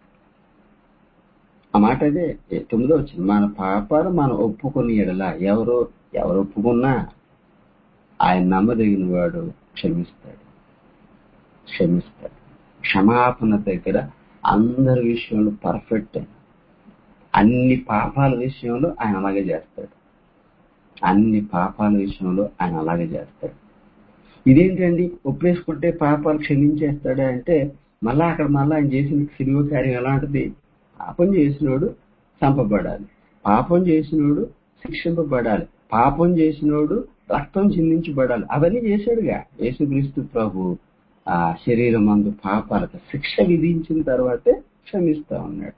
ఆ మాట అదే ఏ- తొమ్మిదో వచ్చింది మన పాపాలు మనం ఒప్పుకుని ఎడల ఎవరు ఎవరు ఒప్పుకున్నా ఆయన నమ్మదగిన వాడు క్షమిస్తాడు క్షమిస్తాడు క్షమాపణ దగ్గర అందరి విషయంలో పర్ఫెక్ట్ అన్ని పాపాల విషయంలో ఆయన అలాగే చేస్తాడు అన్ని పాపాల విషయంలో ఆయన అలాగే చేస్తాడు ఇదేంటండి ఒప్పేసుకుంటే పాపాలు క్షమించేస్తాడా అంటే మళ్ళా అక్కడ మళ్ళా ఆయన చేసిన సిలువ కార్యం ఎలాంటిది పాపం చేసినోడు చంపబడాలి పాపం చేసినోడు శిక్షింపబడాలి పాపం చేసినోడు రక్తం చిందించబడాలి అవన్నీ చేశాడుగా యేసుక్రీస్తు ప్రభు ఆ శరీరం అందు పాపాలకు శిక్ష విధించిన తర్వాతే క్షమిస్తా ఉన్నాడు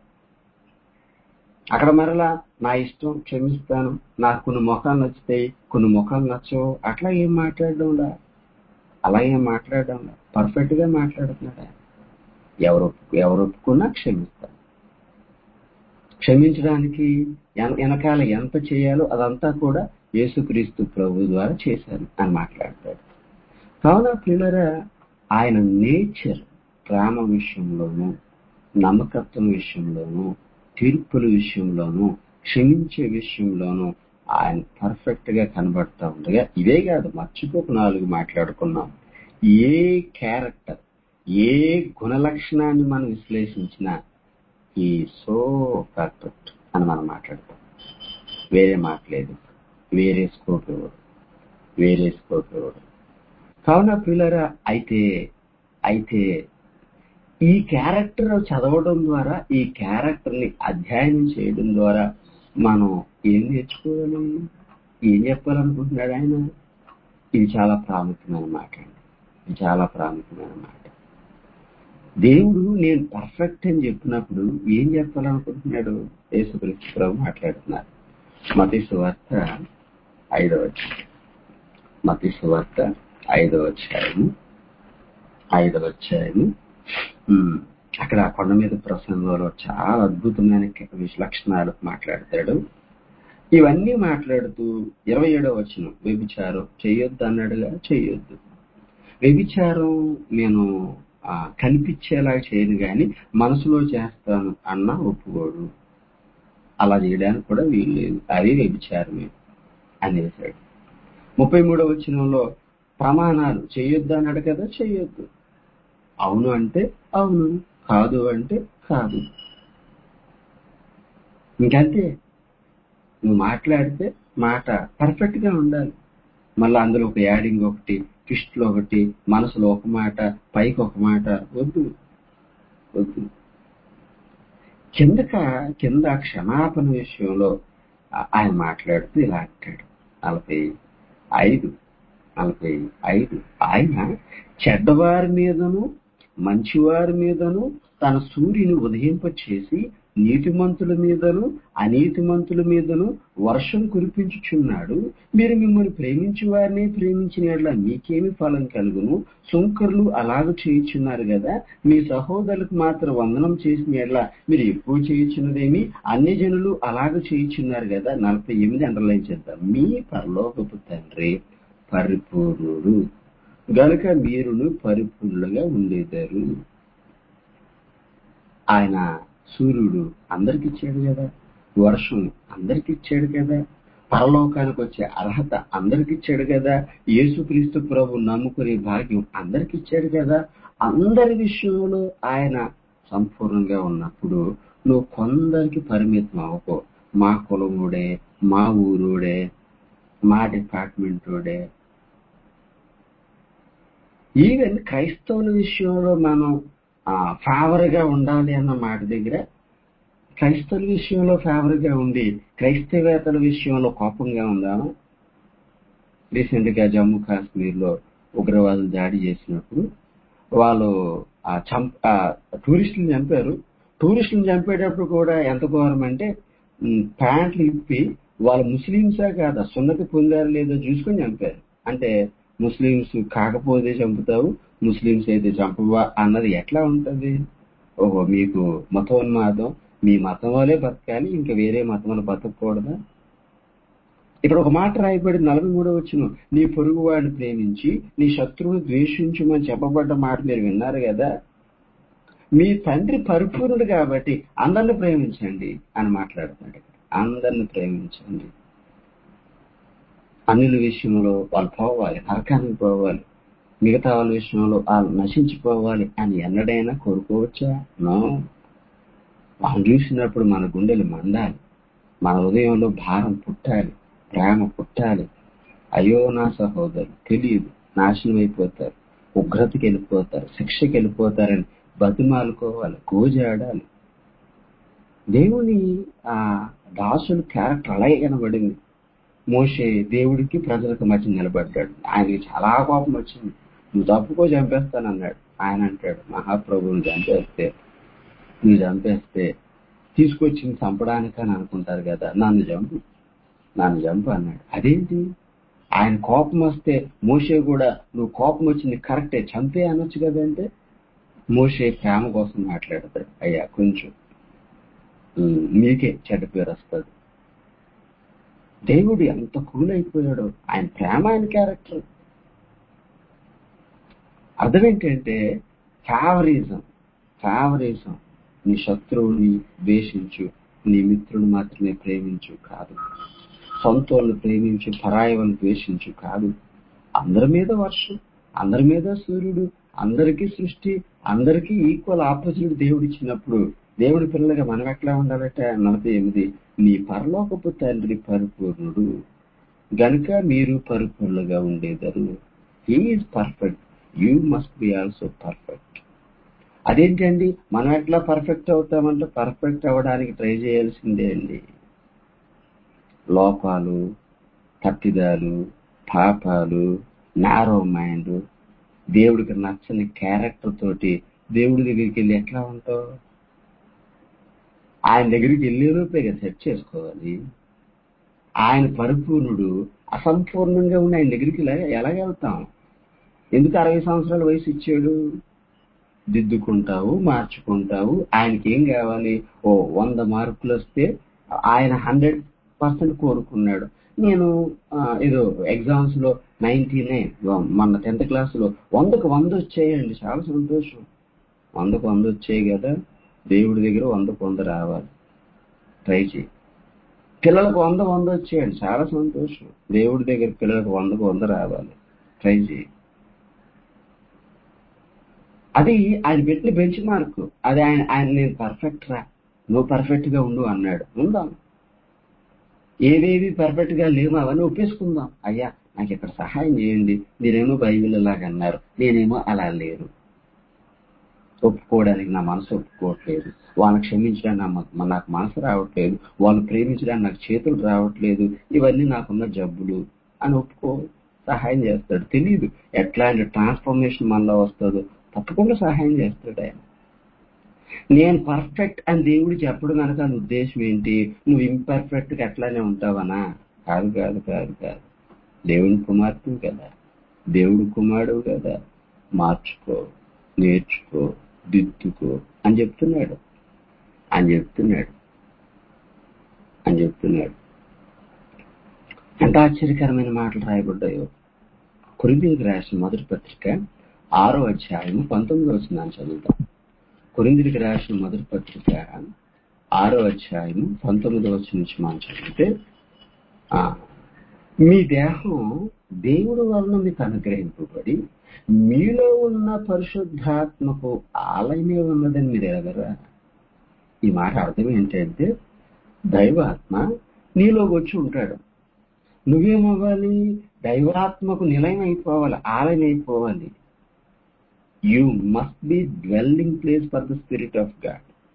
అక్కడ మరలా నా ఇష్టం క్షమిస్తాను నాకు కొన్ని ముఖాలు నచ్చుతాయి కొన్ని ముఖాలు నచ్చవు అట్లా ఏం మాట్లాడడంలా అలా ఏం మాట్లాడడంలా పర్ఫెక్ట్ గా మాట్లాడుతున్నాడు ఆయన. ఎవరు ఒప్పు- ఎవరు ఒప్పుకున్నా క్షమిస్తాను క్షమించడానికి ఎన- వెనకాల ఎంత చేయాలో అదంతా కూడా యేసుక్రీస్తు ప్రభు ద్వారా చేశాను అని మాట్లాడతాడు కావున పిల్లరా ఆయన నేచర్ ప్రేమ విషయంలోనూ నమ్మకత్వం విషయంలోనూ తీర్పుల విషయంలోనూ క్షమించే విషయంలోనూ ఆయన పర్ఫెక్ట్ గా కనబడతా ఉండగా ఇదే కాదు మర్చిపోక నాలుగు మాట్లాడుకున్నాం ఏ క్యారెక్టర్ ఏ గుణ లక్షణాన్ని మనం విశ్లేషించినా ఈ సో పర్ఫెక్ట్ అని మనం మాట్లాడతాం వేరే మాట్లేదు వేరే స్కోప్ ఇవ్వడు వేరే స్కోప్ ఇవ్వడు కావున పిల్లరా అయితే అయితే ఈ క్యారెక్టర్ చదవడం ద్వారా ఈ క్యారెక్టర్ ని అధ్యయనం చేయడం ద్వారా మనం ఏం నేర్చుకోగలం ఏం చెప్పాలనుకుంటున్నాడు ఆయన ఇది చాలా ప్రాముఖ్యమైన మాట అండి ఇది చాలా ప్రాముఖ్యమైన మాట దేవుడు నేను పర్ఫెక్ట్ అని చెప్పినప్పుడు ఏం చెప్పాలనుకుంటున్నాడు యేసుక్రీస్తు ప్రభు మాట్లాడుతున్నారు మతి సువార్త ఐదవ అధ్యాయం. మతి సువార్త ఐదవ అధ్యాయము ఐదవ అధ్యాయము ఉమ్, అక్కడ ఆ కొండ మీద ప్రసంగంలో చాలా అద్భుతమైన క- లక్షణాలు మాట్లాడతాడు ఇవన్నీ మాట్లాడుతూ ఇరవై ఏడవ వచ్చిన వ్యభిచారం చేయొద్దు అన్నాడుగా చేయొద్దు వ్యభిచారం నేను ఆ, కనిపించేలా చేయను గాని మనసులో చేస్తాను అన్న ఒప్పుకోడు అలా చేయడానికి కూడా వీలు లేదు అది వ్యభిచారమే అనేసాడు ముప్పై మూడవ వచనంలో ప్రమాణాలు చేయొద్దు అన్నాడు కదా చేయొద్దు అవును అంటే అవును కాదు అంటే కాదు ఇంకంతే నువ్వు మాట్లాడితే మాట పర్ఫెక్ట్ గా ఉండాలి మళ్ళీ అందులో ఒక యాడింగ్ ఒకటి ట్విస్ట్ లో ఒకటి మనసులో ఒక మాట పైకి ఒక మాట వద్దు వద్దు కిందక కింద క్షమాపణ విషయంలో ఆ- ఆయన మాట్లాడుతూ ఇలా అంటాడు నలభై ఐదు నలభై ఐదు ఆయన చెడ్డవారి మీదను మంచివారి మీదను తన సూర్యుని ఉదయింప చేసి నీతిమంతుల మీదను అనీతిమంతుల మీదను వర్షం కురిపించుచున్నాడు మీరు మిమ్మల్ని ప్రేమించు వారిని ప్రేమించిన యెడల మీకేమి ఫలం కలుగును సుంకర్లు అలాగ చేయుచున్నారు కదా మీ సహోదరులకు మాత్రం వందనం చేసిన యెడల మీరు ఎక్కువ చేయుచున్నదేమి అన్ని జనులు అలాగ చేయుచున్నారు కదా నలభై ఎనిమిది అండర్లైన్ చేద్దాం మీ పరలోకపు తండ్రి పరిపూర్ణుడు గనుక మీరును పరిపూర్ణులుగా ఉండేదారు ఆయన సూర్యుడు అందరికి ఇచ్చాడు కదా వర్షం అందరికి ఇచ్చాడు కదా పరలోకానికి వచ్చే అర్హత అందరికి ఇచ్చాడు కదా యేసుక్రీస్తు ప్రభు నమ్ముకునే భాగ్యం అందరికి ఇచ్చాడు కదా అందరి విషయంలో ఆయన సంపూర్ణంగా ఉన్నప్పుడు నువ్వు కొందరికి పరిమితం అవ్వకో మా కులముడే మా ఊరుడే మా డిపార్ట్మెంటోడే ఈవెన్ క్రైస్తవుల విషయంలో మనం ఫేవర్ గా ఉండాలి అన్న మాట దగ్గర క్రైస్తవుల విషయంలో ఫేవర్ గా ఉండి క్రైస్తవేతల విషయంలో కోపంగా ఉందా రీసెంట్ గా జమ్మూ కాశ్మీర్ లో ఉగ్రవాదులు దాడి చేసినప్పుడు వాళ్ళు ఆ చంప ఆ టూరిస్టులను చంపారు టూరిస్టులను చంపేటప్పుడు కూడా ఎంత ఘోరం అంటే ఉమ్, ప్యాంట్లు ఇప్పి వాళ్ళు ముస్లింసా కాదా సున్నతి పొందారు లేదో చూసుకొని చంపారు అంటే ముస్లింస్ కాకపోతే చంపుతావు ముస్లింస్ అయితే చంపవా అన్నది ఎట్లా ఉంటది ఓహో మీకు మతోన్మాదం మీ మతం వాళ్ళే బతకాలి ఇంకా వేరే మతం వాళ్ళు బతకూడదా ఇక్కడ ఒక మాట రాయబడి నలభై మూడో వచ్చిన నీ పొరుగు వాడిని ప్రేమించి నీ శత్రువుని ద్వేషించమని చెప్పబడ్డ మాట మీరు విన్నారు కదా మీ తండ్రి పరిపూర్ణుడు కాబట్టి అందరిని ప్రేమించండి అని మాట్లాడుతున్నాడు ఇక్కడ. అందరిని ప్రేమించండి అన్నిల విషయంలో వాళ్ళు పోవాలి నరకానికి పోవాలి మిగతా వాళ్ళ విషయంలో వాళ్ళు నశించిపోవాలి అని ఎన్నడైనా కోరుకోవచ్చా నో వాళ్ళని చూసినప్పుడు మన గుండెలు మండాలి మన హృదయంలో భారం పుట్టాలి ప్రేమ పుట్టాలి అయ్యో నా సహోదరు తెలియదు నాశనం అయిపోతారు ఉగ్రతకి వెళ్ళిపోతారు శిక్షకి వెళ్ళిపోతారని బతిమాలుకోవాలి గోజాడాలి దేవుని ఆ దాసుల క్యారెక్టర్ అలాగే కనబడింది మోషే దేవుడికి ప్రజలకు మధ్య నిలబడ్డాడు ఆయనకి చాలా కోపం వచ్చింది నువ్వు తప్పుకో చంపేస్తానన్నాడు ఆయన అంటాడు మహాప్రభువుని చంపేస్తే నువ్వు చంపేస్తే తీసుకొచ్చింది చంపడానికని అనుకుంటారు కదా నన్ను చంపు నన్ను చంపు అన్నాడు అదేంటి ఆయన కోపం వస్తే మోషే కూడా నువ్వు కోపం వచ్చింది కరెక్టే చంపే అనొచ్చు కదంటే మోషే ప్రేమ కోసం మాట్లాడతాడు అయ్యా కొంచెం ఉమ్, మీకే చెడ్డ పేరు వస్తుంది దేవుడు ఎంత కూల్ అయిపోయాడో ఆయన ప్రేమ ఆయన క్యారెక్టర్ అర్థం ఏంటంటే ఫేవరిజం ఫేవరిజం నీ శత్రువుని ద్వేషించు నీ మిత్రుడు మాత్రమే ప్రేమించు కాదు సొంత వాళ్ళని ప్రేమించు పరాయి వాళ్ళని ద్వేషించు కాదు అందరి మీద వర్షం అందరి మీద సూర్యుడు అందరికీ సృష్టి అందరికీ ఈక్వల్ ఆపర్చునిటీ దేవుడు ఇచ్చినప్పుడు దేవుడి పిల్లలుగా మనం ఎట్లా ఉండాలంటే నలభై ఎనిమిది నీ పరలోకపు తండ్రి పరిపూర్ణుడు గనుక మీరు పరిపూర్ణులుగా ఉండేదారు he is perfect you must be also perfect అదేంటండి మనం ఎట్లా పర్ఫెక్ట్ అవుతామంటే పర్ఫెక్ట్ అవ్వడానికి ట్రై చేయాల్సిందే అండి లోపాలు తప్పిదాలు పాపాలు నారో మైండ్ దేవుడికి నచ్చని క్యారెక్టర్ తోటి దేవుడి దగ్గరికి వెళ్ళి ఎట్లా ఉంటావు ఆయన దగ్గరికి వెళ్ళే రూపేగా సెట్ చేసుకోవాలి ఆయన పరిపూర్ణుడు అసంపూర్ణంగా ఉన్న ఆయన దగ్గరికి ఎలా ఎలాగెళ్తాం ఎందుకు అరవై సంవత్సరాల వయసు ఇచ్చాడు దిద్దుకుంటావు మార్చుకుంటావు ఆయనకి ఏం కావాలి ఓ వంద మార్కులు వస్తే ఆయన హండ్రెడ్ పర్సెంట్ కోరుకున్నాడు నేను ఆ, ఏదో ఎగ్జామ్స్ లో నైన్టీ నైన్ మొన్న టెన్త్ క్లాస్ లో వందకు వంద వచ్చాయండి చాలా సంతోషం వందకు వంద వచ్చాయి కదా దేవుడి దగ్గర వందకు వంద రావాలి ట్రై చేయి పిల్లలకు వంద వంద వచ్చేయండి చాలా సంతోషం దేవుడి దగ్గర పిల్లలకు వందకు వంద రావాలి ట్రై చేయి అది ఆయన పెట్టిన బెంచ్ మార్క్ అది ఆయన ఆయన నేను పర్ఫెక్ట్ రా నువ్వు పర్ఫెక్ట్ గా ఉండు అన్నాడు ఉందాం ఏవేవి పర్ఫెక్ట్ గా లేవు అవన్నీ ఒప్పేసుకుందాం అయ్యా నాకు ఇక్కడ సహాయం చేయండి మీరేమో బైబిల్ లాగా అన్నారు నేనేమో అలా లేరు ఒప్పుకోవడానికి నా మనసు ఒప్పుకోవట్లేదు వాళ్ళని క్షమించడానికి నా మ- నాకు మనసు రావట్లేదు వాళ్ళు ప్రేమించడానికి నాకు చేతులు రావట్లేదు ఇవన్నీ నాకున్న జబ్బులు అని ఒప్పుకో సహాయం చేస్తాడు తెలియదు ఎట్లాంటి ట్రాన్స్ఫర్మేషన్ మనలో వస్తుందో తప్పకుండా సహాయం చేస్తాడు ఆయన నేను పర్ఫెక్ట్ అని దేవుడు చెప్పడం కనుక అని ఉద్దేశం ఏంటి నువ్వు ఇంపర్ఫెక్ట్ గా ఎట్లానే ఉంటావనా కాదు కాదు కాదు కాదు దేవుని కుమార్తెవు కదా దేవుడు కుమారుడు కదా మార్చుకో నేర్చుకో దిద్దుకో అని చెప్తున్నాడు అని చెప్తున్నాడు అని చెప్తున్నాడు ఎంత ఆశ్చర్యకరమైన మాటలు రాయబడ్డాయో కొరిందీలకు రాసిన మొదటి పత్రిక ఆరో అధ్యాయం పంతొమ్మిదో వచ్చిందని చదువుతాం కొరిందీలకు రాసిన మొదటి పత్రిక ఆరో అధ్యాయం పంతొమ్మిదో వచ్చి నుంచి మనం చదివితే ఆ, మీ దేహం దేవుడు వలన మీకు అనుగ్రహింపబడి మీలో ఉన్న పరిశుద్ధాత్మకు ఆలయమే ఉన్నదని మీరు ఎరగరా ఈ మాట అర్థం ఏంటంటే దైవాత్మ నీలోకి వచ్చి ఉంటాడు నువ్వేమవ్వాలి దైవాత్మకు నిలయం అయిపోవాలి ఆలయం అయిపోవాలి you must be dwelling place for the spirit of God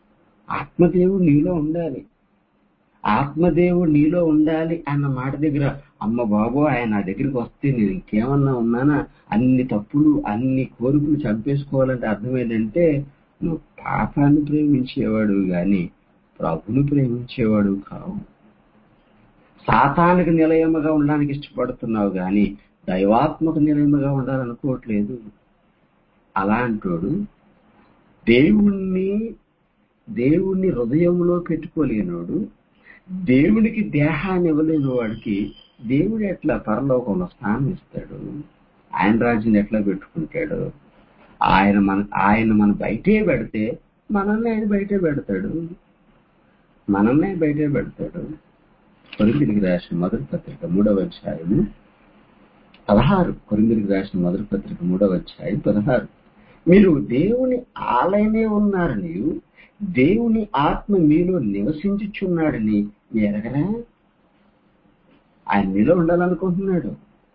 ఆత్మదేవుడు నీలో ఉండాలి ఆత్మదేవుడు నీలో ఉండాలి అన్న మాట దగ్గర అమ్మ బాబో ఆయన నా దగ్గరికి వస్తే నేను ఇంకేమన్నా ఉన్నానా అన్ని తప్పులు అన్ని కోరికలు చంపేసుకోవాలంటే అర్థం ఏంటంటే నువ్వు పాపాన్ని ప్రేమించేవాడు గాని ప్రభుని ప్రేమించేవాడు కావు సాతానికి నిలయముగా ఉండడానికి ఇష్టపడుతున్నావు గాని దైవాత్మక నిలయముగా ఉండాలనుకోవట్లేదు అలాంటోడు దేవుణ్ణి దేవుణ్ణి హృదయంలో పెట్టుకోలేనోడు దేవునికి దేహాన్ని ఇవ్వలేని వాడికి దేవుడు ఎట్లా పరలోకంలో స్థానం ఇస్తాడు ఆయన రాజ్యం ఎట్లా పెట్టుకుంటాడు ఆయన మన ఆయన మన బయటే పెడితే మనల్ని ఆయన బయటే పెడతాడు మనల్ని ఆయన బయటే పెడతాడు కొరిందిరికి రాసిన మొదటి పత్రిక మూడవ అధ్యాయము పదహారు కొరిందిరికి రాసిన మొదటి పత్రిక మూడవ అధ్యాయం పదహారు మీరు దేవుని ఆలయమే ఉన్నారని దేవుని ఆత్మ మీలో నివసించుచున్నాడని మీ ఎరగరా ఆయన మీలో ఉండాలనుకుంటున్నాడు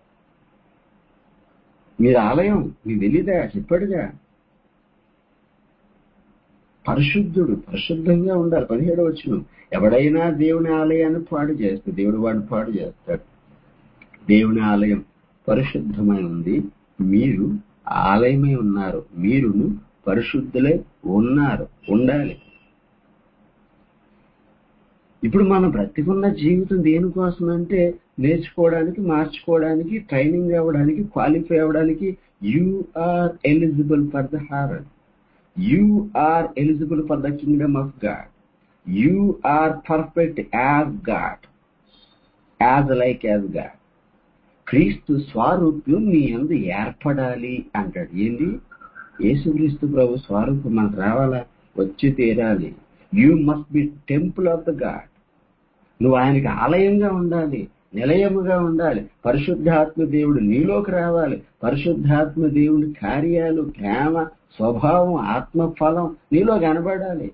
మీరు ఆలయం మీ వెళ్ళిదా చెప్పాడుగా పరిశుద్ధుడు పరిశుద్ధంగా ఉండాలి పదిహేడు వచ్చిన ఎవడైనా దేవుని ఆలయాన్ని పాడు చేస్తే దేవుడు వాడిని పాడు చేస్తాడు దేవుని ఆలయం పరిశుద్ధమై ఉంది మీరు ఆలయమై ఉన్నారు మీరును పరిశుద్ధులై ఉన్నారు ఉండాలి ఇప్పుడు మనం బ్రతికున్న జీవితం దేనికోసం అంటే నేర్చుకోవడానికి మార్చుకోవడానికి ట్రైనింగ్ అవ్వడానికి క్వాలిఫై అవ్వడానికి you are eligible for the horn you are eligible for the kingdom of God you are perfect as God as like as God క్రీస్తు స్వారూప్యం మీ అందు ఏర్పడాలి అంటాడు ఏంది యేసుక్రీస్తు ప్రభు స్వరూపం మనకు రావాలా వచ్చి తీరాలి you must be temple of the God నువ్వు ఆయనకి ఆలయంగా ఉండాలి నిలయముగా ఉండాలి పరిశుద్ధాత్మ దేవుడు నీలోకి రావాలి పరిశుద్ధాత్మ దేవుడి కార్యాలు ప్రేమ స్వభావం ఆత్మఫలం నీలో కనబడాలి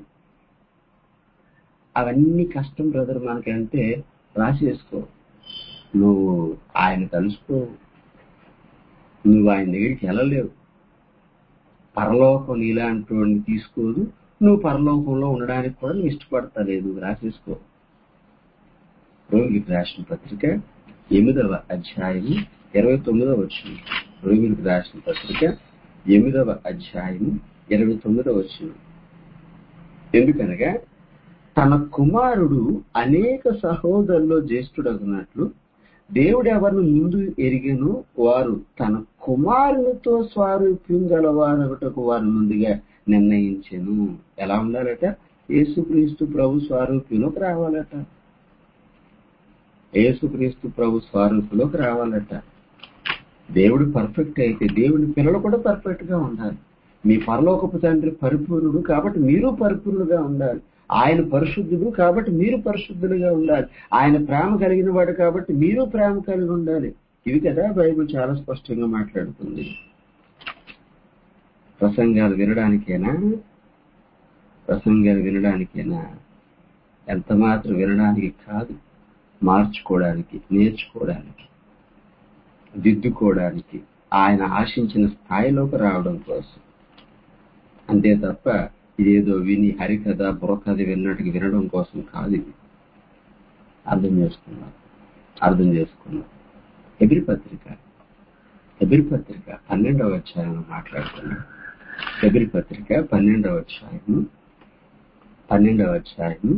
అవన్నీ కష్టం బ్రదర్ మనకంటే రాసేసుకో నువ్వు ఆయన కలుసుకో నువ్వు ఆయన దగ్గరికి వెళ్ళలేవు పరలోకం నీలాంటి వాడిని తీసుకోదు నువ్వు పరలోకంలో ఉండడానికి కూడా నువ్వు ఇష్టపడతలేదు రాసేసుకో రోగికి రాసిన పత్రిక ఎనిమిదవ అధ్యాయము ఇరవై తొమ్మిదవ వచ్చిన రోగికి రాసిన పత్రిక ఎనిమిదవ అధ్యాయము ఇరవై తొమ్మిదవ వచ్చిన ఎందుకనగా తన కుమారుడు అనేక సహోదరుల్లో జ్యేష్ఠుడగునట్లు దేవుడు ఎవరిని ముందు ఎరిగను వారు తన కుమారునితో స్వారూప్యం గలవారొకటకు వారిని ముందుగా నిర్ణయించెను ఎలా ఉండాలట యేసుక్రీస్తు ప్రభు స్వారూప్యంలోకి రావాలట యేసుక్రీస్తు ప్రభు స్వారూపులోకి రావాలట దేవుడు పర్ఫెక్ట్ అయితే దేవుని పిల్లలు కూడా పర్ఫెక్ట్ గా ఉండాలి మీ పరలోకపు తండ్రి పరిపూర్ణుడు కాబట్టి మీరు పరిపూర్ణులుగా ఉండాలి ఆయన పరిశుద్ధుడు కాబట్టి మీరు పరిశుద్ధులుగా ఉండాలి ఆయన ప్రేమ కలిగిన వాడు కాబట్టి మీరు ప్రేమ కలిగి ఉండాలి ఇవి కదా బైబిల్ చాలా స్పష్టంగా మాట్లాడుతుంది ప్రసంగాలు వినడానికేనా ప్రసంగాలు వినడానికేనా ఎంత మాత్రం వినడానికి కాదు మార్చుకోవడానికి నేర్చుకోవడానికి దిద్దుకోవడానికి ఆయన ఆశించిన స్థాయిలోకి రావడం కోసం అంతే తప్ప ఇదేదో విని హరికథ బుర్రకథ విన్నట్టుగా వినడం కోసం కాదు ఇది అర్థం చేసుకున్నాం అర్థం చేసుకున్నాం ఎబిరి పత్రిక ఎబిరి పత్రిక పన్నెండవ అధ్యాయం మాట్లాడుతున్నాం ఎబిరి పత్రిక పన్నెండవ అధ్యాయము పన్నెండవ అధ్యాయము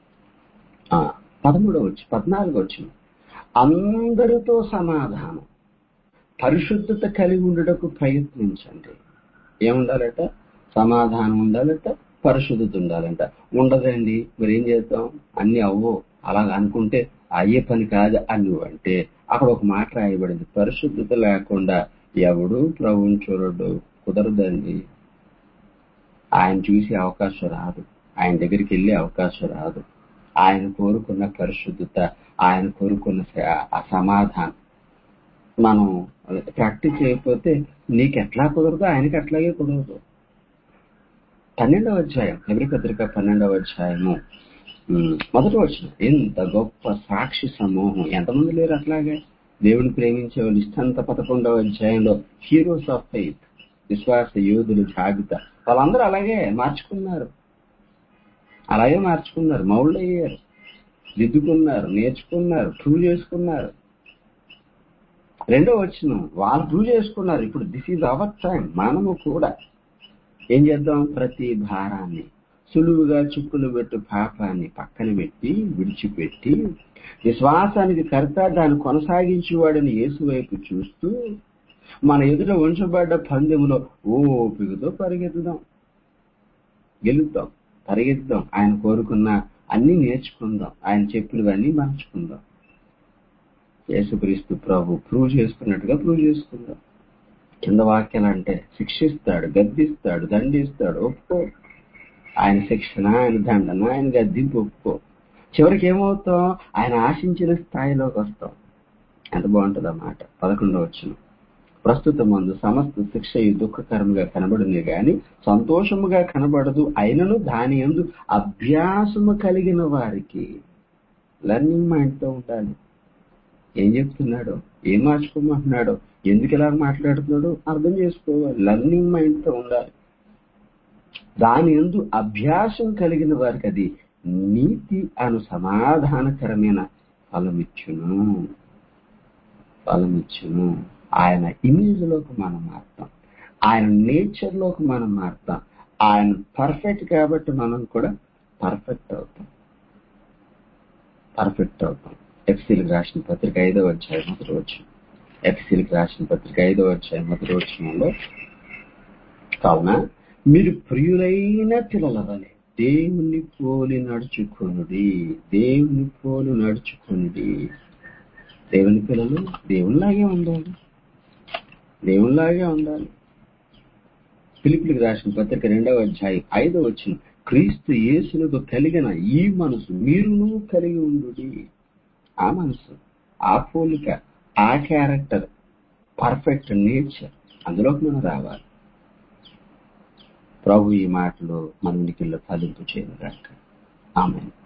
పదమూడవ వచ్చి పద్నాలుగు వచ్చిన అందరితో సమాధానం పరిశుద్ధత కలిగి ఉండటకు ప్రయత్నించండి ఏముండాలట సమాధానం ఉండాలట పరిశుద్ధత ఉండాలంట ఉండదండి మరి ఏం చేస్తాం అన్ని అవ్వో అలాగ అనుకుంటే అయ్యే పని కాదు అని అంటే అక్కడ ఒక మాట రాయబడింది పరిశుద్ధత లేకుండా ఎవడు ప్రభుని చూడడు కుదరదండి ఆయన చూసే అవకాశం రాదు ఆయన దగ్గరికి వెళ్ళే అవకాశం రాదు ఆయన కోరుకున్న పరిశుద్ధత ఆయన కోరుకున్న ఆ సమాధానం మనం ప్రాక్టీస్ చేయకపోతే నీకు ఎట్లా కుదరదు ఆయనకి అట్లాగే కుదరదు పన్నెండవ అధ్యాయం ఎవరి పత్రిక పన్నెండవ అధ్యాయము మొదటి వచ్చిన ఎంత గొప్ప సాక్షి సమూహం ఎంతమంది లేరు అట్లాగే దేవుని ప్రేమించే వాళ్ళు ఇష్టంత పదకొండవ అధ్యాయంలో హీరోస్ ఆఫ్ ఫెయిత్ విశ్వాస యోధులు జాబితా వాళ్ళందరూ అలాగే మార్చుకున్నారు అలాగే మార్చుకున్నారు మౌళ్ళు అయ్యారు దిద్దుకున్నారు నేర్చుకున్నారు ప్రూవ్ చేసుకున్నారు రెండో వచ్చిన వాళ్ళు ప్రూవ్ చేసుకున్నారు ఇప్పుడు దిస్ ఈజ్ అవర్ టైం మనము కూడా ఏం చేద్దాం ప్రతి భారాన్ని సులువుగా చుక్కులు పెట్టు పాపాన్ని పక్కన పెట్టి విడిచిపెట్టి విశ్వాసానికి కర్త దాన్ని కొనసాగించేవాడని యేసు వైపు చూస్తూ మన ఎదుట ఉంచబడ్డ పందెములో ఓపికతో పరిగెత్తుదాం గెలుద్దాం పరిగెత్తుదాం ఆయన కోరుకున్న అన్ని నేర్చుకుందాం ఆయన చెప్పినవన్నీ మార్చుకుందాం యేసుక్రీస్తు ప్రభు ప్రూవ్ చేసుకున్నట్టుగా ప్రూవ్ చేసుకుందాం కింద వాక్యాలు అంటే శిక్షిస్తాడు గద్దిస్తాడు దండిస్తాడు ఒప్పుకో ఆయన శిక్షణ ఆయన దండన ఆయన గద్దింపు ఒప్పుకో చివరికి ఏమవుతాం ఆయన ఆశించిన స్థాయిలోకి వస్తాం ఎంత బాగుంటుంది అన్నమాట పదకొండవ వచ్చిన ప్రస్తుత మందు సమస్త శిక్ష ఈ దుఃఖకరముగా కనబడింది గాని సంతోషముగా కనబడదు అయినను దాని ఎందు అభ్యాసము కలిగిన వారికి లర్నింగ్ మైండ్ తో ఉండాలి ఏం చెప్తున్నాడో ఏం మార్చుకోమంటున్నాడో ఎందుకు ఇలా మాట్లాడుతున్నాడో అర్థం చేసుకోవాలి లర్నింగ్ మైండ్ తో ఉండాలి దాని ఎందు అభ్యాసం కలిగిన వారికి అది నీతి అను సమాధానకరమైన ఫలమిచ్చును ఫలమిచ్చును ఆయన ఇమేజ్ లోకి మనం మారుతాం ఆయన నేచర్ లోకి మనం మారుతాం ఆయన పర్ఫెక్ట్ కాబట్టి మనం కూడా పర్ఫెక్ట్ అవుతాం పర్ఫెక్ట్ అవుతాం ఎఫ్సీలకు రాసిన పత్రిక ఐదవ అధ్యాయం మొదటి వచ్చిన ఎఫ్సీలకు రాసిన పత్రిక ఐదవ అధ్యాయం మొదటి వచ్చినంలో కావున మీరు ప్రియులైన పిల్లల వలె దేవుని పోలి నడుచుకునుడి దేవుని పోలి నడుచుకునుడి దేవుని పిల్లలు దేవునిలాగే ఉండాలి దేవునిలాగే ఉండాలి పిలుపులకు రాసిన పత్రిక రెండవ అధ్యాయం ఐదవ వచ్చిన క్రీస్తు యేసులకు కలిగిన ఈ మనసు మీరును కలిగి ఉండు ఆ మనసు ఆ పోలిక ఆ క్యారెక్టర్ పర్ఫెక్ట్ నేచర్ అందులోకి మనం రావాలి ప్రభు ఈ మాటలు మన ఉనికిలో ఫలింపు చేయను కాక ఆమె